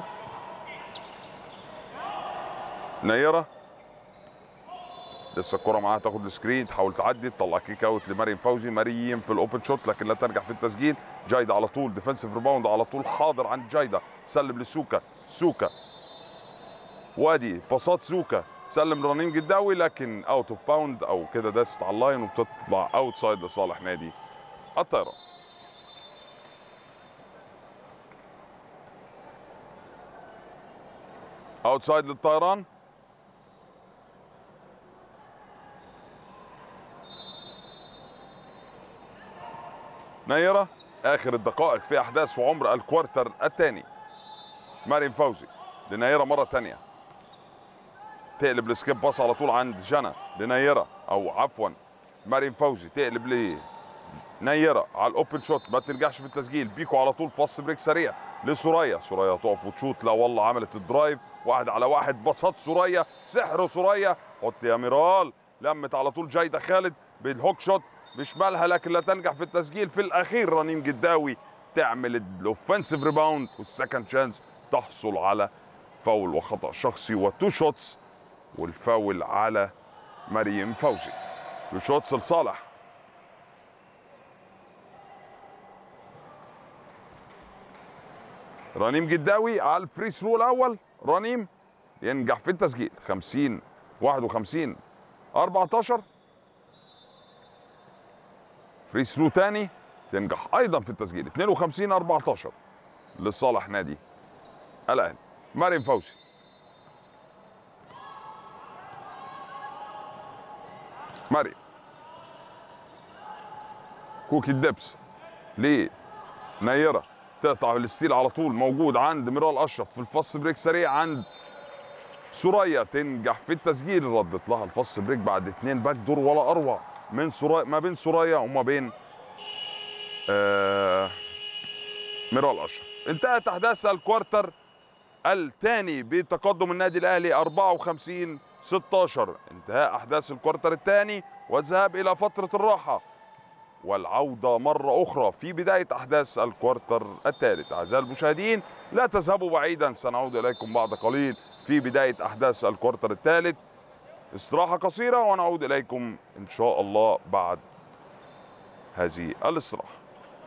نيره لسه الكره معاها تاخد السكرين تحاول تعدي تطلع كيك اوت لمريم فوزي مريم في الاوبن شوت لكن لا تنجح في التسجيل جايدا على طول ديفنسيف ريباوند على طول حاضر عند جايدا سلم لسوكا سوكا وادي باصات سوكا سلم لرنيم جداوي لكن اوت اوف باوند او كده داست على اللاين وبتطلع اوت سايد لصالح نادي الطيران اوت سايد للطيران نيرة اخر الدقائق في احداث وعمر الكوارتر الثاني مريم فوزي لنيرة مرة تانية تقلب السكيب باص على طول عند جنى لنيرة او عفوا مريم فوزي تقلب ليه نيرة على الاوبن شوت ما تنجحش في التسجيل بيكو على طول فاست بريك سريع لسوريا سوريا تقف وتشوت لا والله عملت الدرايف واحد على واحد بساط سوريا سحر سوريا حط يا ميرال لمت على طول جايده خالد بالهوك شوت بشمالها لكن لا تنجح في التسجيل في الاخير رنيم جداوي تعمل الاوفنسيف ريباوند والسكند شانس تحصل على فاول وخطا شخصي وتو شوتس والفاول على مريم فوزي تو شوتس لصالح رنيم جداوي على الفري ثرو الاول رنيم ينجح في التسجيل 50 51 14 فري ثرو تاني تنجح ايضا في التسجيل 52 14 لصالح نادي الاهلي مريم فوزي مريم كوكي الدبس ليه نيره تقطع الستيل على طول موجود عند ميرال اشرف في الفاست بريك سريع عند سوريا تنجح في التسجيل ردت لها الفاست بريك بعد اتنين باك دور ولا اروع من سوريا ما بين سوريا وما بين آه ميرال اشرف انتهت احداث الكوارتر الثاني بتقدم النادي الاهلي 54 16 انتهاء احداث الكوارتر الثاني والذهاب الى فتره الراحه والعودة مرة أخرى في بداية أحداث الكوارتر الثالث أعزائي المشاهدين لا تذهبوا بعيدا سنعود إليكم بعد قليل في بداية أحداث الكوارتر الثالث استراحة قصيرة ونعود إليكم إن شاء الله بعد هذه الاستراحة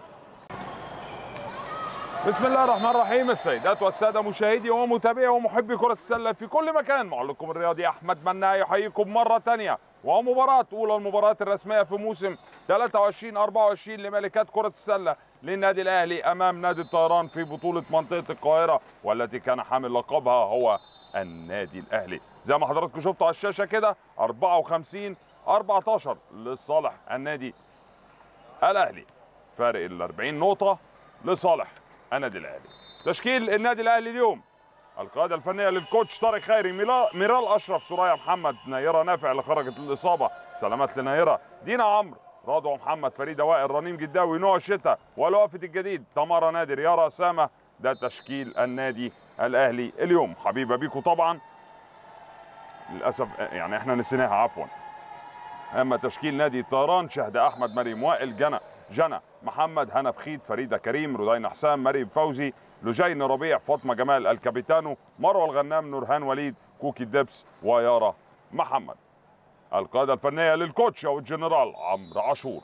بسم الله الرحمن الرحيم السيدات والسادة مشاهدي ومتابعي ومحبي كرة السلة في كل مكان معلقكم الرياضي أحمد مناع يحييكم مرة تانية ومباراة أولى المباريات الرسمية في موسم 23 24 لملكات كرة السلة للنادي الأهلي أمام نادي الطيران في بطولة منطقة القاهرة والتي كان حامل لقبها هو النادي الأهلي زي ما حضراتكم شفتوا على الشاشة كده 54 14 لصالح النادي الأهلي فارق ال 40 نقطة لصالح النادي الأهلي تشكيل النادي الأهلي اليوم القيادة الفنية للكوتش طارق خيري ميلا- ميرال أشرف سوريا محمد نيرة نافع اللي خرجت للإصابة سلامات لنيرة دينا عمرو رضوى محمد فريدة وائل رنيم جداوي نوع شتا والوافد الجديد تمارا نادر يارا أسامة ده تشكيل النادي الأهلي اليوم حبيبة بيكو طبعا للأسف يعني احنا نسيناها عفوا اما تشكيل نادي الطيران شهد احمد مريم وائل جنى جنى محمد هنا بخيت فريده كريم رودين حسام مريم فوزي لجين ربيع فاطمه جمال الكابيتانو مروه الغنام نورهان وليد كوكي دبس ويارا محمد القاده الفنيه للكوتش او الجنرال عمرو عاشور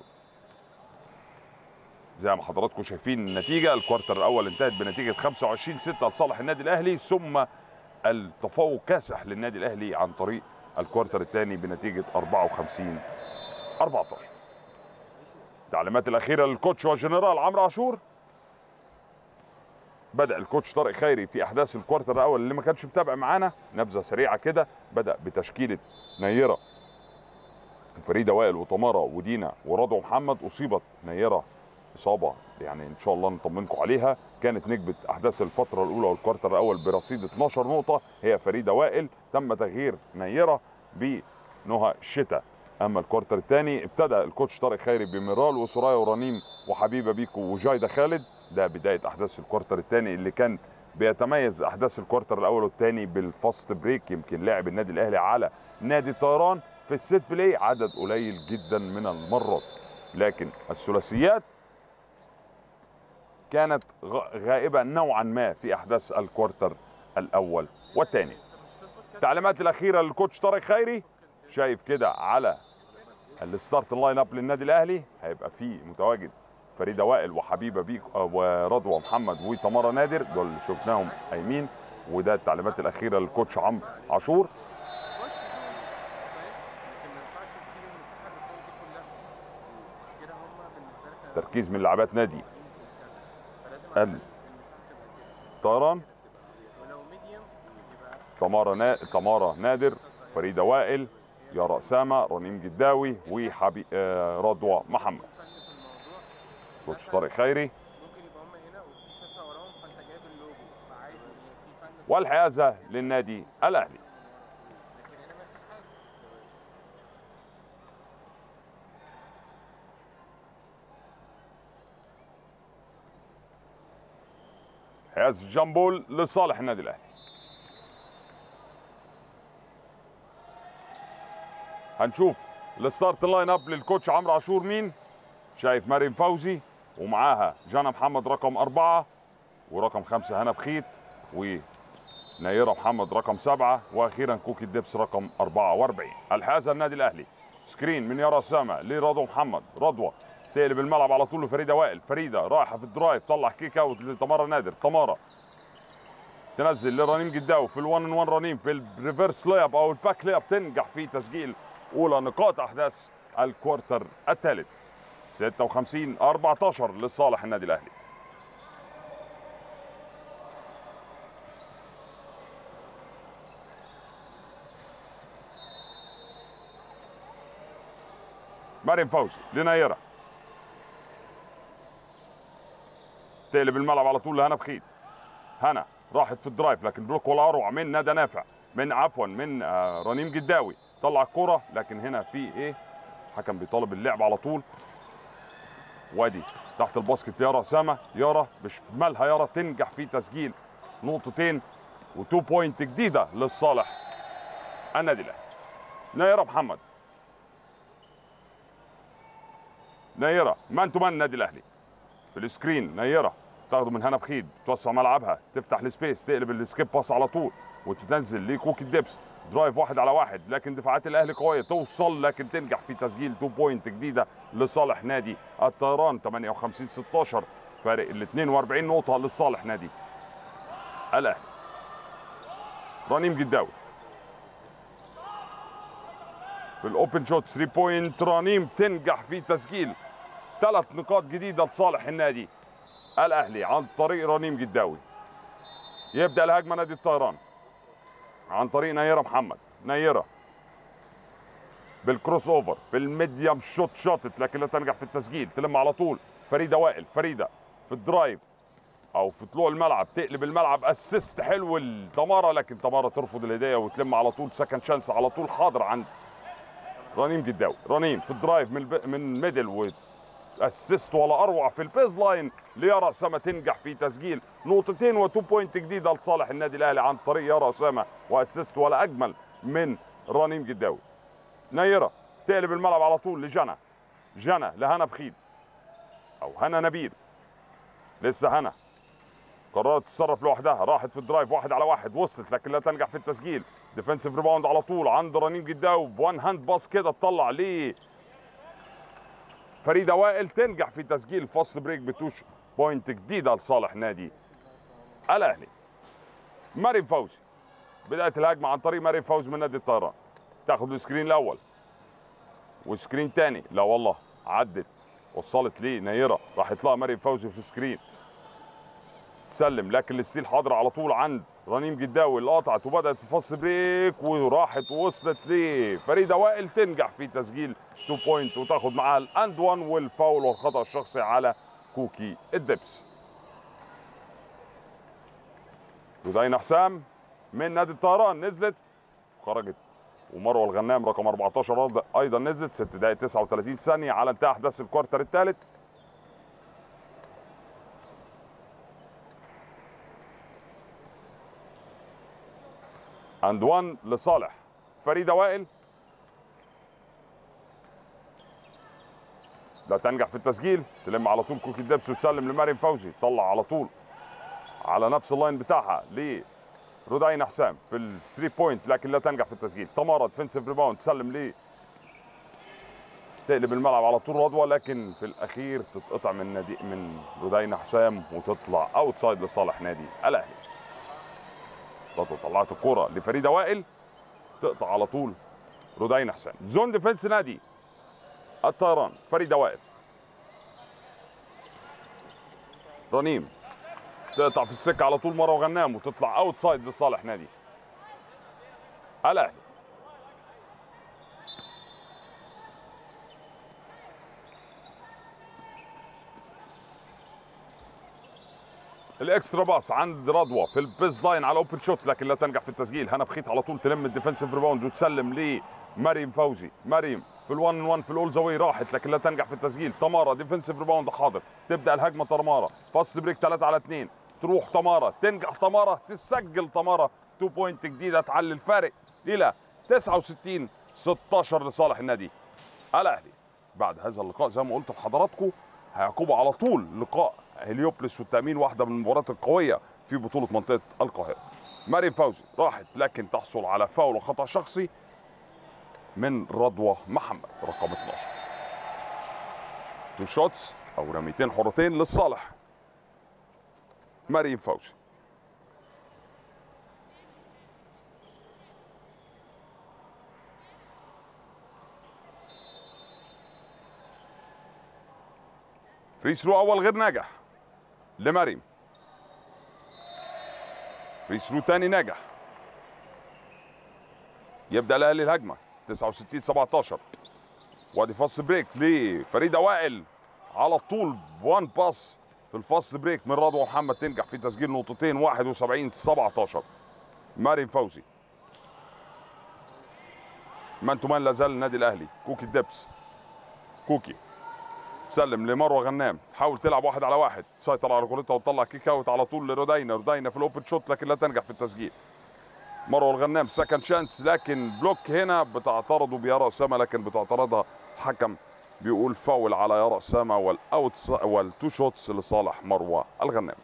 زي ما حضراتكم شايفين النتيجه الكوارتر الاول انتهت بنتيجه 25 6 لصالح النادي الاهلي ثم التفوق كاسح للنادي الاهلي عن طريق الكوارتر الثاني بنتيجه 54 14 التعليمات الاخيره للكوتش والجنرال عمرو عاشور بدا الكوتش طارق خيري في احداث الكوارتر الاول اللي ما كانش متابع معانا نبذه سريعه كده بدا بتشكيله نيره فريده وائل وتمارا ودينا ورضوى محمد اصيبت نيره اصابه يعني ان شاء الله نطمنكم عليها كانت نجمه احداث الفتره الاولى والكوارتر الاول برصيد 12 نقطه هي فريده وائل تم تغيير نيره بنهى الشتاء اما الكوارتر الثاني ابتدى الكوتش طارق خيري بميرال وسرايا ورنيم وحبيبه بيكو وجايده خالد ده بدايه احداث الكوارتر الثاني اللي كان بيتميز احداث الكوارتر الاول والثاني بالفاست بريك يمكن لعب النادي الاهلي على نادي الطيران في السيت بلاي عدد قليل جدا من المرات لكن الثلاثيات كانت غائبه نوعا ما في احداث الكوارتر الاول والثاني التعليمات الاخيره للكوتش طارق خيري شايف كده على الستارت اللاين اب للنادي الاهلي هيبقى فيه متواجد فريده وائل وحبيبه بيك ورضوى محمد وتمارا نادر دول اللي شفناهم قايمين وده التعليمات الاخيره للكوتش عمرو عاشور تركيز من لاعبات نادي الطيران تمارا نا... تمارا نادر فريده وائل يارا اسامه رنيم جداوي وحبي آه رضوى محمد كوتش طارق خيري والحيازه للنادي الاهلي حياز جامبول لصالح النادي الاهلي هنشوف الستارت لاين اب للكوتش عمرو عاشور مين شايف مريم فوزي ومعاها جانا محمد رقم أربعة ورقم خمسة هنا بخيت ونيرة محمد رقم سبعة وأخيرا كوكي الدبس رقم 44 الحازة النادي الأهلي سكرين من يارا أسامة لرضوى محمد رضوى تقلب الملعب على طول لفريدة وائل فريدة رايحة في الدرايف طلع كيك اوت لتمارا نادر تمارا تنزل لرنيم جداوي في الوان ان وان رنيم في الريفرس لياب او الباك لياب تنجح في تسجيل اولى نقاط احداث الكوارتر الثالث 56 14 لصالح النادي الاهلي مريم فوزي لنيره تقلب الملعب على طول لهنا بخيت هنا راحت في الدرايف لكن بلوك ولا اروع من ندى نافع من عفوا من آه رنيم جداوي طلع الكرة لكن هنا في ايه حكم بيطالب اللعب على طول وادي تحت الباسكت يارا اسامه يارا بشمالها يارا تنجح في تسجيل نقطتين وتو بوينت جديده للصالح النادي الاهلي نايره محمد نايره مان تو مان النادي الاهلي في السكرين نايره تاخده من هنا بخيد توسع ملعبها تفتح السبيس تقلب السكيب باس على طول وتنزل لكوكي الدبس درايف واحد على واحد لكن دفاعات الاهلي قويه توصل لكن تنجح في تسجيل 2 بوينت جديده لصالح نادي الطيران 58 16 فارق ال 42 نقطه لصالح نادي الاهلي رنيم جداوي في الاوبن شوت 3 بوينت رنيم تنجح في تسجيل ثلاث نقاط جديده لصالح النادي الاهلي عن طريق رنيم جداوي يبدا الهجمه نادي الطيران عن طريق نيره محمد نيره بالكروس اوفر في الميديم شوت شوتت لكن لا تنجح في التسجيل تلم على طول فريده وائل فريده في الدرايف او في طلوع الملعب تقلب الملعب اسيست حلو لتمارا لكن تمارا ترفض الهديه وتلم على طول سكند شانس على طول حاضر عند رنيم جداوي رنيم في الدرايف من الب... من ميدل اسيست ولا اروع في البيز لاين ليارا اسامه تنجح في تسجيل نقطتين وتو بوينت جديده لصالح النادي الاهلي عن طريق يارا اسامه واسيست ولا اجمل من رنيم جداوي نيره تقلب الملعب على طول لجنى جنى لهنا بخيت او هنا نبيل لسه هنا قررت تتصرف لوحدها راحت في الدرايف واحد على واحد وصلت لكن لا تنجح في التسجيل ديفنسيف ريباوند على طول عند رنيم جداو بوان هاند باس كده تطلع ليه فريده وائل تنجح في تسجيل فاست بريك بتوش بوينت جديده لصالح نادي الاهلي مريم فوزي بدايه الهجمه عن طريق مريم فوزي من نادي الطيران تاخد السكرين الاول وسكرين تاني لا والله عدت وصلت ليه نيره راحت لها مريم فوزي في السكرين سلم لكن الستيل حاضر على طول عند رنيم جداوي اللي قطعت وبدات الفاست بريك وراحت ووصلت لفريده وائل تنجح في تسجيل 2 بوينت وتاخد معاها الاند 1 والفاول والخطا الشخصي على كوكي الدبس رودينا حسام من نادي الطيران نزلت خرجت ومروه الغنام رقم 14 ايضا نزلت 6 دقائق 39 ثانيه على انتهاء احداث الكوارتر الثالث اند 1 لصالح فريده وائل لا تنجح في التسجيل تلم على طول كوكي الدبس وتسلم لمريم فوزي طلع على طول على نفس اللاين بتاعها لرودينا حسام في الثري بوينت لكن لا تنجح في التسجيل تمارا ديفنسيف ريباوند تسلم ليه تقلب الملعب على طول رضوى لكن في الاخير تتقطع من نادي من رودينا حسام وتطلع اوت سايد لصالح نادي الاهلي رضوى طلعت الكرة لفريده وائل تقطع على طول رودينا حسام زون ديفنس نادي الطيران فريده وائل رنيم تقطع في السكه على طول مره وغنام وتطلع اوت سايد لصالح نادي الاهلي الاكسترا باس عند رضوى في البيز لاين على اوبن شوت لكن لا تنجح في التسجيل هنا بخيت على طول تلم الديفنسيف ريباوند وتسلم لمريم فوزي مريم في الوان 1 في الاول زاوي راحت لكن لا تنجح في التسجيل تمارا ديفنسيف ريباوند حاضر تبدا الهجمه تمارا فاست بريك 3 على 2 تروح تمارا تنجح تمارا تسجل تمارا 2 بوينت جديده تعلي الفارق الى 69 16 لصالح النادي الاهلي بعد هذا اللقاء زي ما قلت لحضراتكم هيعقبوا على طول لقاء هليوبلس والتامين واحده من المباريات القويه في بطوله منطقه القاهره مريم فوزي راحت لكن تحصل على فاول وخطا شخصي من رضوى محمد رقم 12 تو شوتس او رميتين حرتين للصالح مريم فوزي فري ثرو اول غير ناجح لمريم فري ثرو تاني ناجح يبدا الاهلي الهجمه 69 17 وادي فاست بريك لفريده وائل على طول وان باس في الفاست بريك من رضوى محمد تنجح في تسجيل نقطتين 71 17 مريم فوزي مان تو مان لا زال النادي الاهلي كوكي الدبس كوكي سلم لمروه غنام تحاول تلعب واحد على واحد تسيطر على كورتها وتطلع كيك اوت على طول لرودينا رودينا في الاوبن شوت لكن لا تنجح في التسجيل مروه الغنام سكند شانس لكن بلوك هنا بتعترضه بيرى اسامه لكن بتعترضها حكم بيقول فاول على يرى اسامه والاوت والتو شوتس لصالح مروه الغنام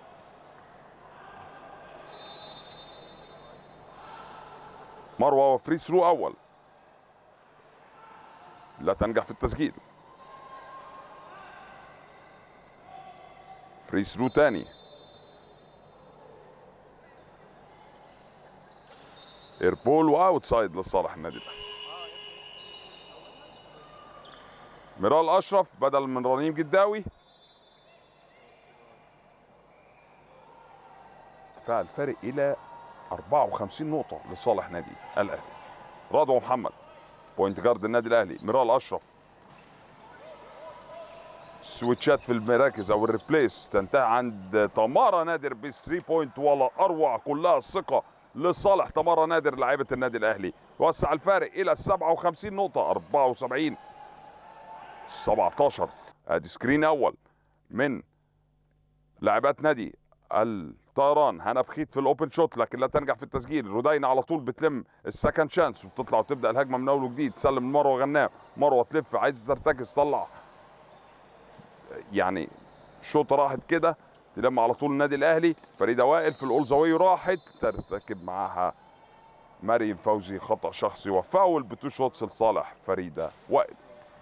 مروه فري ثرو اول لا تنجح في التسجيل فري ثرو تاني ايربول واوت سايد لصالح النادي الاهلي ميرال اشرف بدل من رنيم جداوي ارتفاع الفارق الى 54 نقطه لصالح نادي الاهلي رضوى محمد بوينت جارد النادي الاهلي ميرال اشرف سويتشات في المراكز او الريبليس تنتهي عند تمارا نادر ب 3 بوينت ولا اروع كلها الثقه لصالح تمارا نادر لاعيبه النادي الاهلي وسع الفارق الى 57 نقطه 74 17 ادي سكرين اول من لاعبات نادي طيران هنا بخيت في الاوبن شوت لكن لا تنجح في التسجيل رودين على طول بتلم السكند شانس وبتطلع وتبدا الهجمه من اول وجديد تسلم لمروه غنام مروه تلف عايز ترتكز طلع يعني شوطه راحت كده تلم على طول النادي الاهلي فريده وائل في الاولزاوي راحت ترتكب معاها مريم فوزي خطا شخصي وفاول بتو شوتس لصالح فريده وائل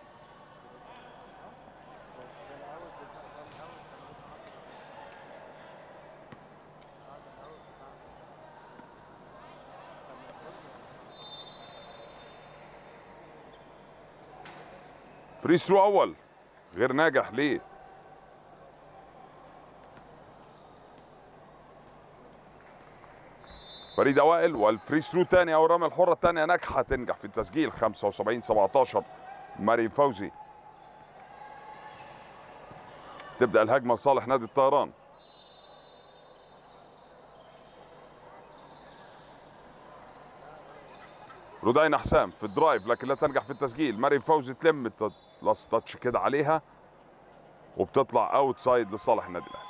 فري ثرو اول غير ناجح ليه فريده وائل والفري ثرو تاني او الرميه الحره الثانيه ناجحه تنجح في التسجيل 75 17 مريم فوزي تبدا الهجمه لصالح نادي الطيران رودين حسام في الدرايف لكن لا تنجح في التسجيل مريم فوزي تلم لاست تاتش كده عليها وبتطلع اوت سايد لصالح النادي الاهلي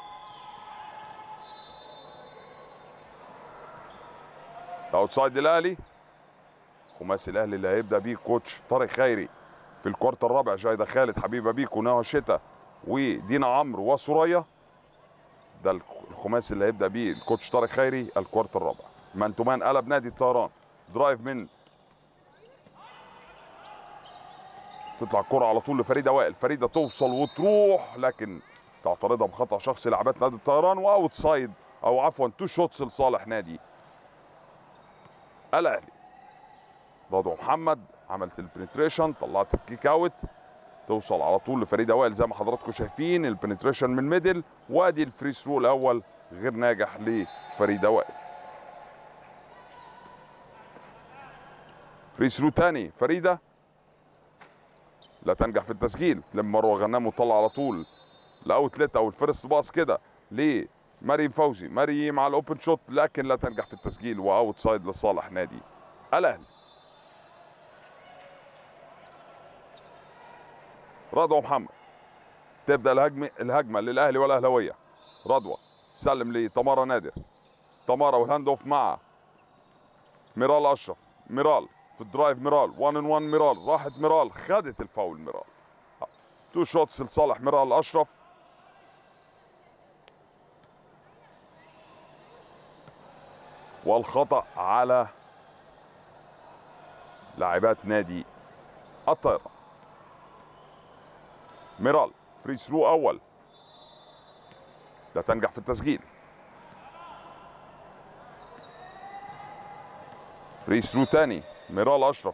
اوت سايد الاهلي خماسي الاهلي اللي هيبدا بيه كوتش طارق خيري في الكوارت الرابع جايده خالد حبيبه بيكو نهى شتا ودينا عمرو وسوريا ده الخماسي اللي هيبدا بيه الكوتش طارق خيري الكوارت الرابع مان تو مان قلب نادي الطيران درايف من تطلع الكرة على طول لفريده وائل فريده توصل وتروح لكن تعترضها بخطا شخصي لاعبات نادي الطيران واوت سايد او عفوا تو شوتس لصالح نادي الاهلي رضوى محمد عملت البنتريشن طلعت الكيك اوت توصل على طول لفريده وائل زي ما حضراتكم شايفين البنتريشن من ميدل وادي الفري ثرو الاول غير ناجح لفريده وائل فري ثرو تاني فريده لا تنجح في التسجيل تلم مروه غنام وتطلع على طول الاوتلت او الفيرست باص كده لمريم فوزي مريم على الاوبن شوت لكن لا تنجح في التسجيل واوت سايد لصالح نادي الاهلي رضوى محمد تبدا الهجمه الهجمه للاهلي والاهلاويه رضوى سلم لتمارا نادر تمارا والهاند اوف مع ميرال اشرف ميرال في الدرايف ميرال 1 ان 1 ميرال راحت ميرال خدت الفاول ميرال تو شوتس لصالح ميرال اشرف والخطا على لاعبات نادي الطائرة ميرال فري ثرو اول لا تنجح في التسجيل فري ثرو تاني ميرال اشرف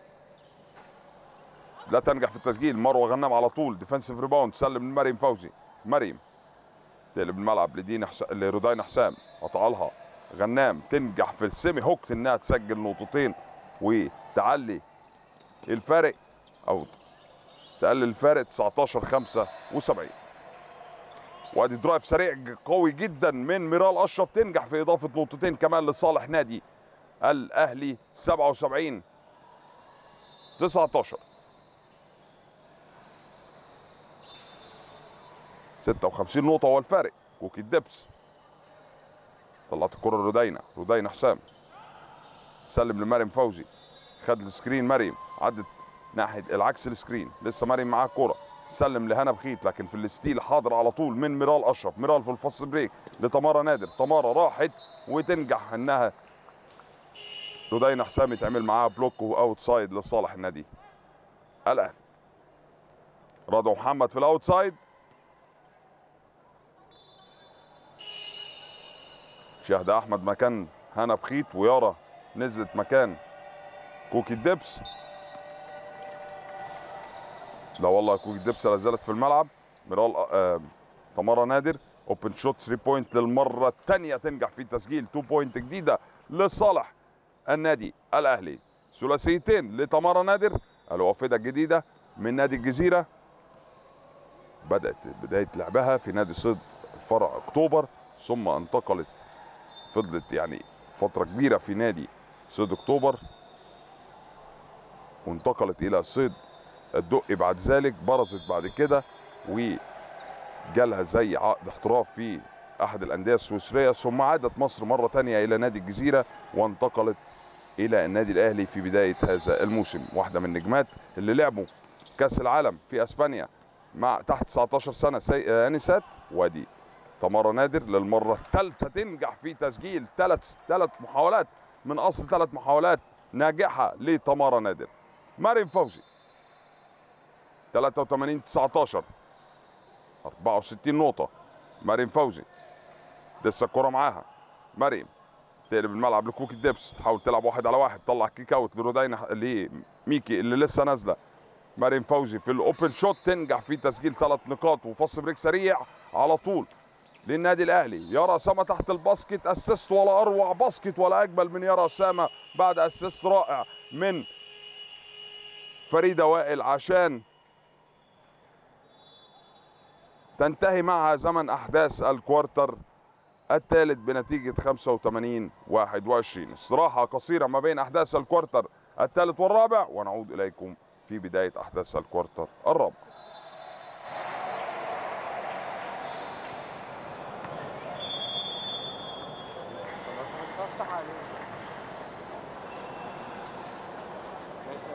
لا تنجح في التسجيل مروه غنام على طول ديفensive ريباوند سلم لمريم فوزي مريم تقلب الملعب لدين حس... لرودين حسام قطع لها غنام تنجح في السيمي هوك انها تسجل نقطتين وتعلي الفارق او تقلل الفارق 19 75 وادي درايف سريع قوي جدا من ميرال اشرف تنجح في اضافه نقطتين كمان لصالح نادي الاهلي 77 19 56 نقطة هو الفارق كوكي الدبس طلعت الكرة لرودينا رودينا حسام سلم لمريم فوزي خد السكرين مريم عدت ناحية العكس السكرين لسه مريم معاها الكرة سلم لهنا بخيت لكن في الستيل حاضر على طول من ميرال اشرف ميرال في الفصل بريك لتمارا نادر تمارا راحت وتنجح انها رودينا حسام يتعمل معاها بلوك واوت سايد لصالح النادي الاهلي رضا محمد في الاوت سايد شهد احمد مكان هنا بخيت ويارا نزلت مكان كوكي الدبس لا والله كوكي الدبس لا زالت في الملعب ميرال آه تمارا نادر اوبن شوت 3 بوينت للمره الثانيه تنجح في تسجيل 2 بوينت جديده لصالح النادي الاهلي ثلاثيتين لتمارا نادر الوافده الجديده من نادي الجزيره بدات بدايه لعبها في نادي صيد فرع اكتوبر ثم انتقلت فضلت يعني فتره كبيره في نادي صيد اكتوبر وانتقلت الى صيد الدقي بعد ذلك برزت بعد كده وجالها زي عقد احتراف في احد الانديه السويسريه ثم عادت مصر مره ثانيه الى نادي الجزيره وانتقلت الى النادي الاهلي في بدايه هذا الموسم واحده من النجمات اللي لعبوا كاس العالم في اسبانيا مع تحت 19 سنه سي... انسات وادي تمارا نادر للمره الثالثه تنجح في تسجيل ثلاث ثلاث محاولات من اصل ثلاث محاولات ناجحه لتمارا نادر مريم فوزي 83 19 64 نقطه مريم فوزي لسه الكره معاها مريم تقلب الملعب لكوكي ديبس تحاول تلعب واحد على واحد طلع كيك اوت لرودينا لميكي اللي لسه نازله مريم فوزي في الاوبن شوت تنجح في تسجيل ثلاث نقاط وفص بريك سريع على طول للنادي الاهلي يرى اسامه تحت الباسكت اسيست ولا اروع باسكت ولا اجمل من يرى اسامه بعد اسيست رائع من فريده وائل عشان تنتهي معها زمن احداث الكوارتر الثالث بنتيجه 85 21 استراحه قصيره ما بين احداث الكوارتر الثالث والرابع ونعود اليكم في بدايه احداث الكوارتر الرابع افتح عليه ماشي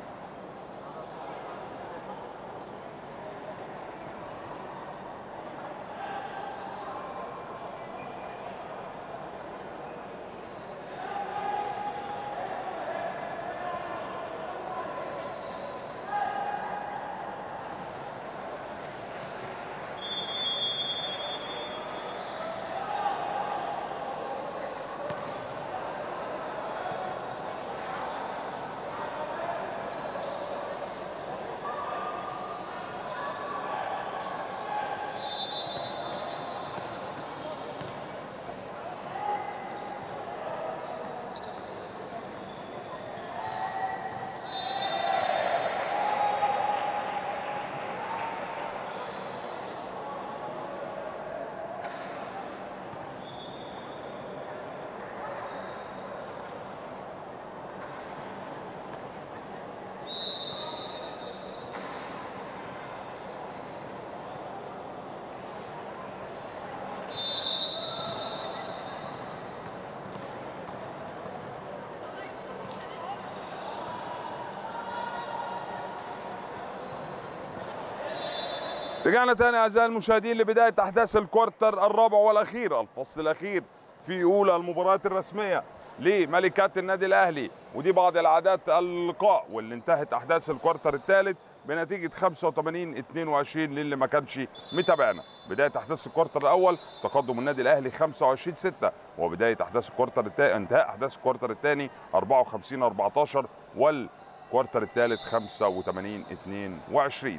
رجعنا تاني اعزائي المشاهدين لبدايه احداث الكوارتر الرابع والاخير الفصل الاخير في اولى المباريات الرسميه لملكات النادي الاهلي ودي بعض العادات اللقاء واللي انتهت احداث الكوارتر الثالث بنتيجه 85 22 للي ما كانش متابعنا بدايه احداث الكوارتر الاول تقدم النادي الاهلي 25 6 وبدايه احداث الكوارتر الثاني انتهاء احداث الكوارتر الثاني 54 14 والكوارتر الثالث 85 22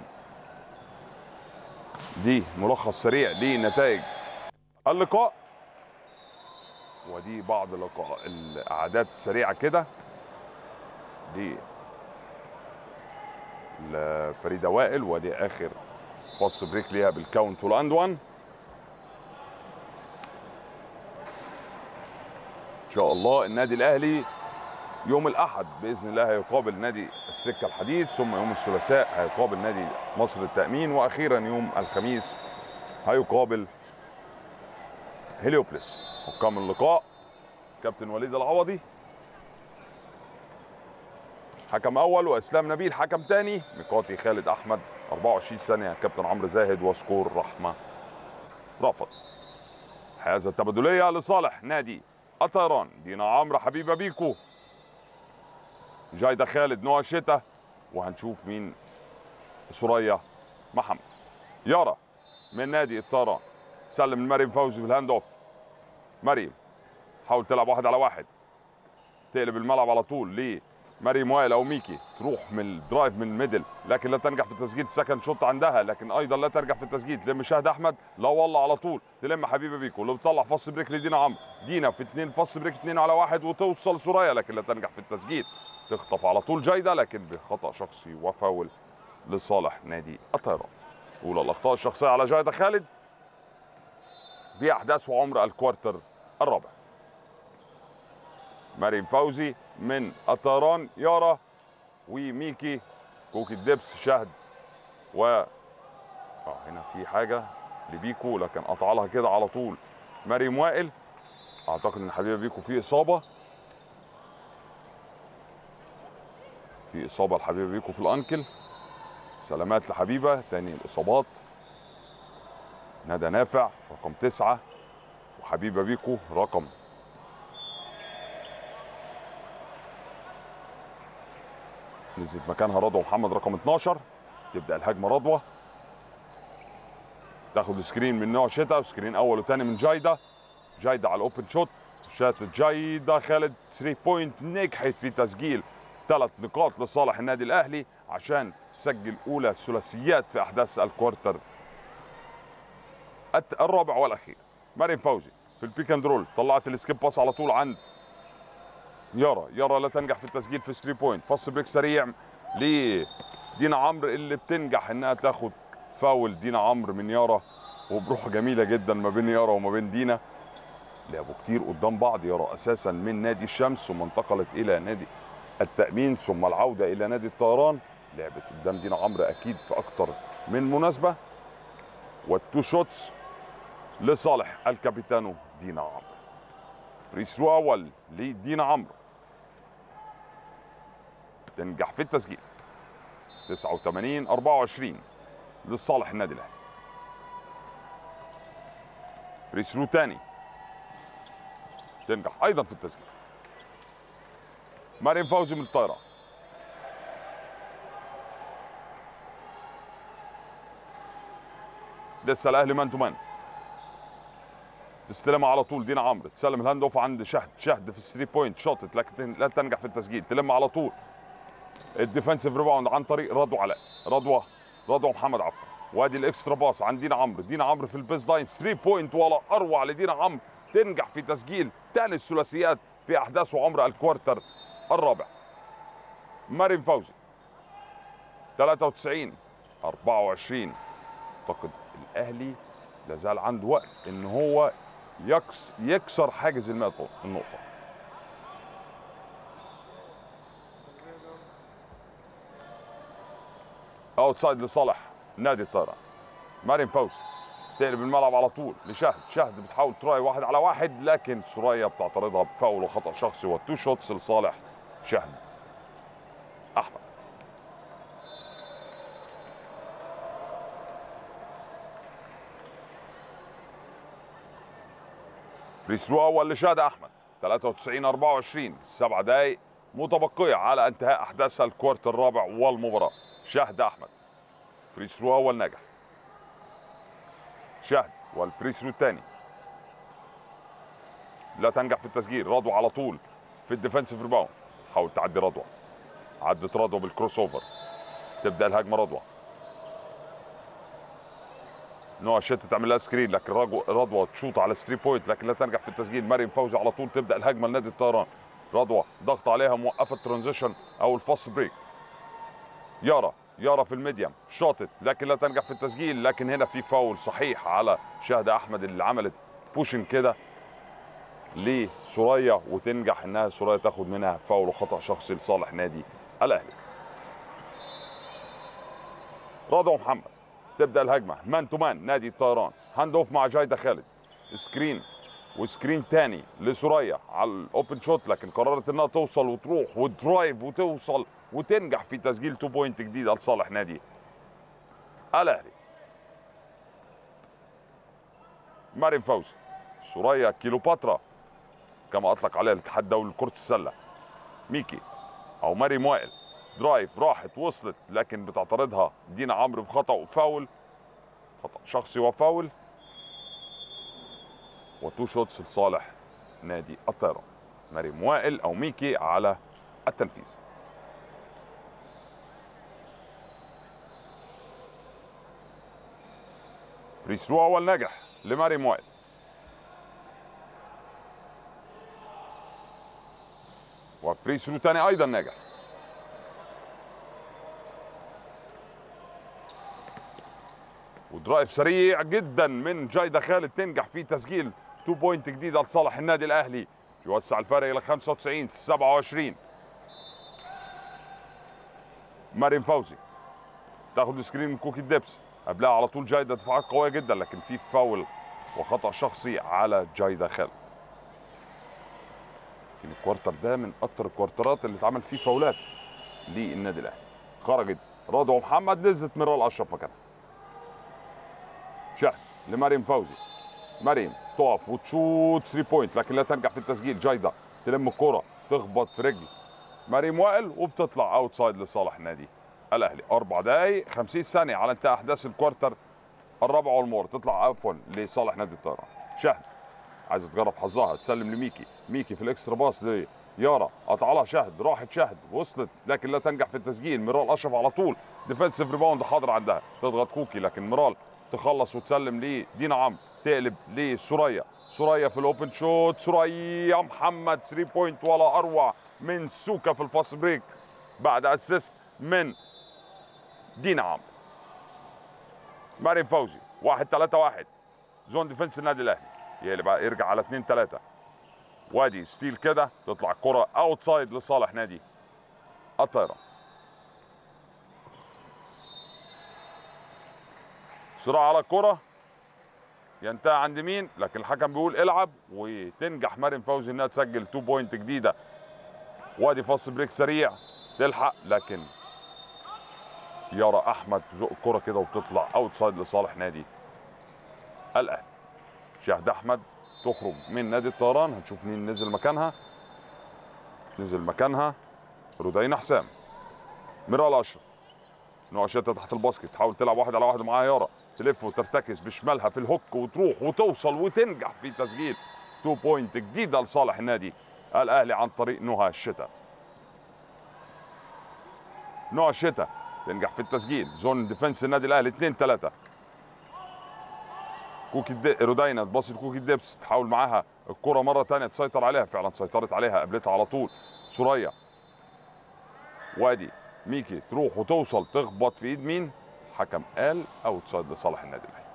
دي ملخص سريع لنتائج اللقاء ودي بعض لقاء الاعداد السريعه كده دي فريده وائل ودي اخر فاست بريك ليها بالكاونت والاند وان ان شاء الله النادي الاهلي يوم الاحد باذن الله هيقابل نادي السكه الحديد ثم يوم الثلاثاء هيقابل نادي مصر التامين واخيرا يوم الخميس هيقابل هيليوبلس حكام اللقاء كابتن وليد العوضي حكم اول واسلام نبيل حكم ثاني ميقاتي خالد احمد 24 ثانيه كابتن عمرو زاهد وسكور رحمه رافض حيازه تبادليه لصالح نادي الطيران دينا عمرو حبيبه بيكو جايدة خالد نوع شتا وهنشوف مين سوريا محمد يارا من نادي الطيران سلم لمريم فوزي بالهاند اوف مريم حاول تلعب واحد على واحد تقلب الملعب على طول ليه مريم وائل او ميكي تروح من الدرايف من الميدل لكن لا تنجح في تسجيل السكند شوت عندها لكن ايضا لا تنجح في التسجيل تلم شهد احمد لا والله على طول تلم حبيبه بيكو اللي بتطلع فص بريك لدينا عمرو دينا في اثنين فص بريك اثنين على واحد وتوصل سوريا لكن لا تنجح في التسجيل تخطف على طول جايده لكن بخطا شخصي وفاول لصالح نادي الطيران اولى الاخطاء الشخصيه على جايده خالد في احداث وعمر الكوارتر الرابع مريم فوزي من الطيران يارا وميكي كوكي الدبس شهد و اه هنا في حاجه لبيكو لكن قطع لها كده على طول مريم وائل اعتقد ان حبيبه بيكو في اصابه في اصابه لحبيبه بيكو في الانكل سلامات لحبيبه تاني الاصابات ندى نافع رقم تسعة وحبيبه بيكو رقم نزلت مكانها رضوى محمد رقم 12 تبدا الهجمه رضوى تاخد سكرين من نوع شتا وسكرين اول وثاني من جايده جايده على الاوبن شوت شاتت جايده خالد 3 بوينت نجحت في تسجيل ثلاث نقاط لصالح النادي الاهلي عشان تسجل اولى ثلاثيات في احداث الكوارتر الت- الرابع والاخير مريم فوزي في البيك اند رول طلعت السكيب باس على طول عند يارا يارا لا تنجح في التسجيل في 3 بوينت فص بريك سريع لدينا عمرو اللي بتنجح انها تاخد فاول دينا عمرو من يارا وبروح جميله جدا ما بين يارا وما بين دينا لعبوا كتير قدام بعض يارا اساسا من نادي الشمس ثم انتقلت الى نادي التامين ثم العوده الى نادي الطيران لعبت قدام دينا عمرو اكيد في اكتر من مناسبه والتو شوتس لصالح الكابيتانو دينا عمرو فري ثرو اول لدينا عمرو تنجح في التسجيل 89 24 لصالح النادي الاهلي فري ثرو تاني تنجح ايضا في التسجيل مريم فوزي من الطايره لسه الاهلي مان تو مان تستلمها على طول دينا عمرو تسلم الهاند اوف عند شهد شهد في الثري بوينت شوتت لكن لا تنجح في التسجيل تلم على طول الديفensive ريباوند عن طريق رضوى علاء رضوى رضوى محمد عفوا وادي الاكسترا باس عن دينا عمرو دينا عمرو في البيز لاين 3 بوينت ولا اروع لدينا عمرو تنجح في تسجيل ثاني الثلاثيات في احداث وعمر الكوارتر الرابع مريم فوزي 93 24 اعتقد الاهلي لازال عنده وقت ان هو يكس يكسر حاجز ال 100 النقطه اوتسايد لصالح نادي الطيران مريم فوزي تقلب الملعب على طول لشهد شهد بتحاول تراي واحد على واحد لكن سوريا بتعترضها بفاول وخطا شخصي والتو شوتس لصالح شهد احمد فري ثرو اول لشهد احمد 93 24 سبع دقائق متبقيه على انتهاء احداث الكوارت الرابع والمباراه شهد احمد فري ثرو اول نجح شهد والفري ثرو الثاني لا تنجح في التسجيل رضوى على طول في الديفensive ريباوند حاول تعدي رضوى عدت رضوى بالكروس اوفر تبدا الهجمه رضوى نوع شت تعمل لها سكرين لكن رضوى رضوى تشوط على 3 بوينت لكن لا تنجح في التسجيل مريم فوزي على طول تبدا الهجمه لنادي الطيران رضوى ضغط عليها موقفه الترانزيشن او الفاست بريك يارا يارا في الميديم شاطت لكن لا تنجح في التسجيل لكن هنا في فاول صحيح على شهد احمد اللي عملت بوشن كده لسوريا وتنجح انها سوريا تاخد منها فاول وخطا شخصي لصالح نادي الاهلي رضوى محمد تبدا الهجمه مان تو مان نادي الطيران هاند اوف مع جايده خالد سكرين وسكرين تاني لسوريا على الاوبن شوت لكن قررت انها توصل وتروح وتدرايف وتوصل وتنجح في تسجيل 2 بوينت جديده لصالح نادي الاهلي مريم فوزي سوريا كيلوباترا كما اطلق عليها الاتحاد الدولي لكره السله ميكي او مريم وائل درايف راحت وصلت لكن بتعترضها دينا عمرو بخطا وفاول خطا شخصي وفاول وتو شوتس لصالح نادي الطيران مريم وائل او ميكي على التنفيذ فري ثرو اول ناجح لمريم وائل وفري ثرو تاني ايضا ناجح ودرايف سريع جدا من جايده خالد تنجح في تسجيل 2 بوينت جديده لصالح النادي الاهلي يوسع الفارق الى 95 27 مريم فوزي تاخد سكرين من كوكي ديبس قبلها على طول جايده دفاعات قويه جدا لكن في فاول وخطا شخصي على جايدا خالد لكن الكوارتر ده من اكتر الكوارترات اللي اتعمل فيه فاولات للنادي الاهلي خرجت رضوى محمد نزلت ميرال اشرف مكانها شهد لمريم فوزي مريم تقف وتشوت 3 بوينت لكن لا تنجح في التسجيل جايده تلم الكره تخبط في رجل مريم وائل وبتطلع اوتسايد لصالح النادي الاهلي اربع دقائق 50 ثانيه على انتهاء احداث الكوارتر الرابع والمور تطلع عفوا لصالح نادي الطيران شهد عايزه تجرب حظها تسلم لميكي ميكي في الاكسترا باص ليارا قطع لها شهد راحت شهد وصلت لكن لا تنجح في التسجيل ميرال اشرف على طول ديفensive ريباوند حاضر عندها تضغط كوكي لكن ميرال تخلص وتسلم لدينا عمرو تقلب لسوريا سوريا في الاوبن شوت سوريا محمد 3 بوينت ولا اروع من سوكا في الفاست بريك بعد اسيست من دينا عمرو مريم فوزي 1 3 1 زون ديفنس النادي الاهلي يقلب يرجع على 2 3 وادي ستيل كده تطلع الكره اوتسايد لصالح نادي الطيران صراع على الكره ينتهي عند مين لكن الحكم بيقول العب وتنجح مريم فوزي انها تسجل 2 بوينت جديده وادي فاست بريك سريع تلحق لكن يارا احمد تزق الكره كده وبتطلع اوتسايد لصالح نادي الاهلي شهد احمد تخرج من نادي الطيران هنشوف مين نزل مكانها نزل مكانها رودينا حسام ميرال اشرف نوع شتا تحت الباسكت تحاول تلعب واحد على واحد معاها يارا تلف وترتكز بشمالها في الهوك وتروح وتوصل وتنجح في تسجيل 2 بوينت جديده لصالح النادي الاهلي عن طريق نهى الشتا نوع الشتا تنجح في التسجيل زون ديفنس النادي الاهلي 2 3 كوكي دي رودينا تباصي لكوكي ديبس تحاول معاها الكره مره ثانيه تسيطر عليها فعلا سيطرت عليها قابلتها على طول سوريا وادي ميكي تروح وتوصل تخبط في ايد مين حكم قال اوتسايد لصالح النادي الاهلي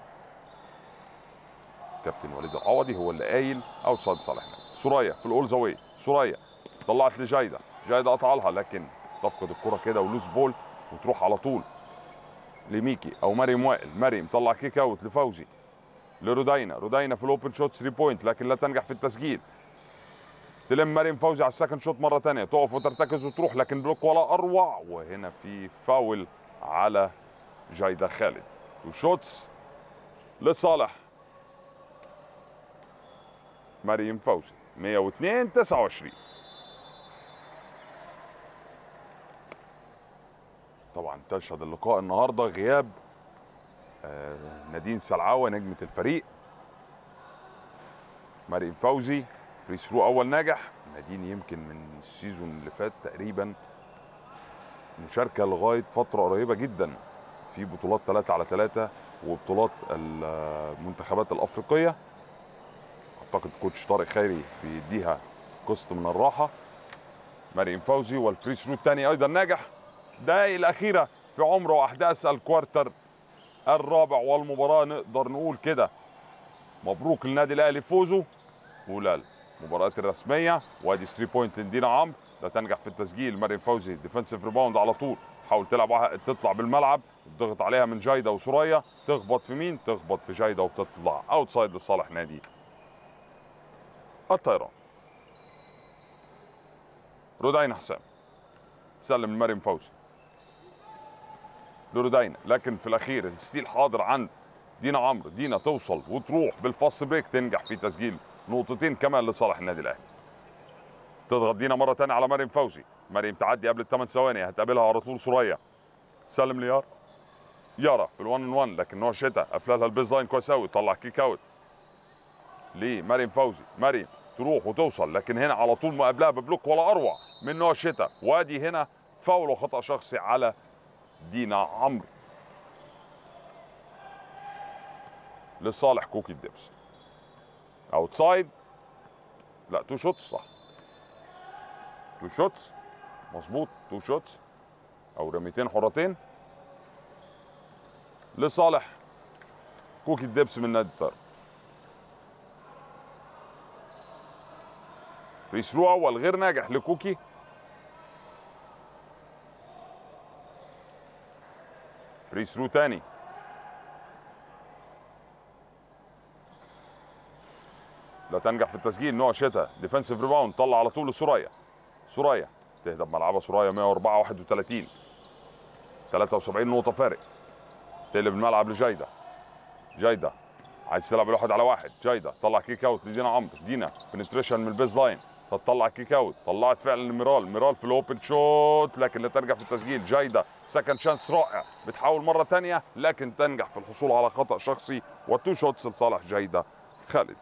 كابتن وليد العوضي هو اللي قايل اوتسايد لصالح النادي سوريا في الاول زاويه سوريا طلعت لجايده جايده قطع لها لكن تفقد الكره كده ولوز بول وتروح على طول لميكي او مريم وائل مريم طلع كيك اوت لفوزي لرودينا رودينا في الاوبن شوت 3 بوينت لكن لا تنجح في التسجيل تلم مريم فوزي على السكند شوت مره ثانيه تقف وترتكز وتروح لكن بلوك ولا اروع وهنا في فاول على جايده خالد تو شوتس لصالح مريم فوزي 102 29 طبعا تشهد اللقاء النهارده غياب آه، نادين سلعاوه نجمه الفريق مريم فوزي فري ثرو اول ناجح نادين يمكن من السيزون اللي فات تقريبا مشاركه لغايه فتره قريبه جدا في بطولات 3 على 3 وبطولات المنتخبات الافريقيه اعتقد كوتش طارق خيري بيديها قسط من الراحه مريم فوزي والفري ثرو الثاني ايضا ناجح الدقائق الاخيره في عمر واحداث الكوارتر الرابع والمباراه نقدر نقول كده مبروك للنادي الاهلي فوزه اولى المباريات الرسميه وادي 3 بوينت لدينا عمرو لا تنجح في التسجيل مريم فوزي ديفنسيف ريباوند على طول حاول تلعب واحد- تطلع بالملعب الضغط عليها من جايده وسوريا تخبط في مين تخبط في جايده وبتطلع اوتسايد لصالح نادي الطيران رودينا حسام سلم لمريم فوزي لرودينا لكن في الاخير الستيل حاضر عند دينا عمرو دينا توصل وتروح بالفاست بريك تنجح في تسجيل نقطتين كمان لصالح النادي الاهلي تضغط دينا مره ثانيه على مريم فوزي مريم تعدي قبل الثمان ثواني هتقابلها على طول سوريا سلم ليارا يارا في الوان ان 1 لكن نوع شتا قفل لها البيز لاين كويس قوي طلع كيك اوت ليه مريم فوزي مريم تروح وتوصل لكن هنا على طول مقابلها ببلوك ولا اروع من نوع شتا وادي هنا فاول وخطا شخصي على دينا عمرو لصالح كوكي الدبس اوتسايد لا تو شوتس صح تو شوتس مظبوط تو شوتس او رميتين حرتين لصالح كوكي الدبس من نادي الطيران فري ثرو اول غير ناجح لكوكي فري ثرو تاني لا تنجح في التسجيل نوع شتاء ديفensive ريباوند طلع على طول لسوريا سوريا تهدى بملعبها سوريا 104 31 73 نقطة فارق تقلب الملعب لجايدة جايدة عايز تلعب الواحد على واحد جايدة طلع كيك اوت لدينا عمرو دينا بنتريشن من البيز لاين تطلع كيك اوت طلعت فعلا لميرال ميرال في الاوبن شوت لكن لا تنجح في التسجيل جايدة سكند شانس رائع بتحاول مرة تانية لكن تنجح في الحصول على خطأ شخصي وتو شوتس لصالح جايدة خالد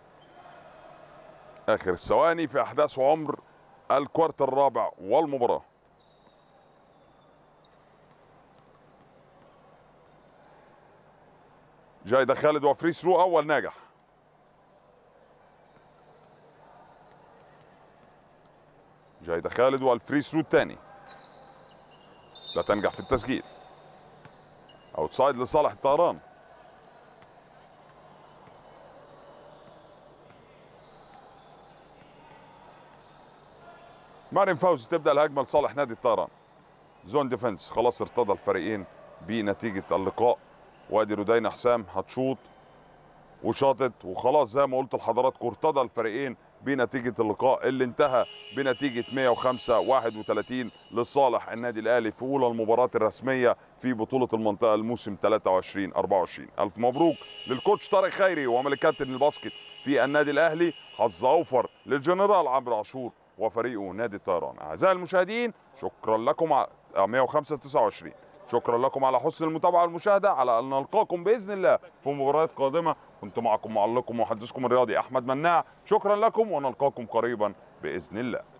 اخر الثواني في احداث عمر الكوارتر الرابع والمباراه جايدة خالد وفري ثرو اول ناجح جايدة خالد والفري ثرو الثاني لا تنجح في التسجيل اوتسايد لصالح الطيران مريم فوزي تبدا الهجمه لصالح نادي الطيران زون ديفنس خلاص ارتضى الفريقين بنتيجه اللقاء وادي رودينا حسام هتشوط وشاطت وخلاص زي ما قلت لحضراتكم ارتضى الفريقين بنتيجه اللقاء اللي انتهى بنتيجه 105 31 لصالح النادي الاهلي في اولى المباراه الرسميه في بطوله المنطقه الموسم 23 24 الف مبروك للكوتش طارق خيري وملكات الباسكت في النادي الاهلي حظ اوفر للجنرال عمرو عاشور وفريقه نادي الطيران اعزائي المشاهدين شكرا لكم على 105 29 شكرا لكم على حسن المتابعه والمشاهده على ان نلقاكم باذن الله في مباريات قادمه كنت معكم معلقكم ومحدثكم الرياضي احمد مناع شكرا لكم ونلقاكم قريبا باذن الله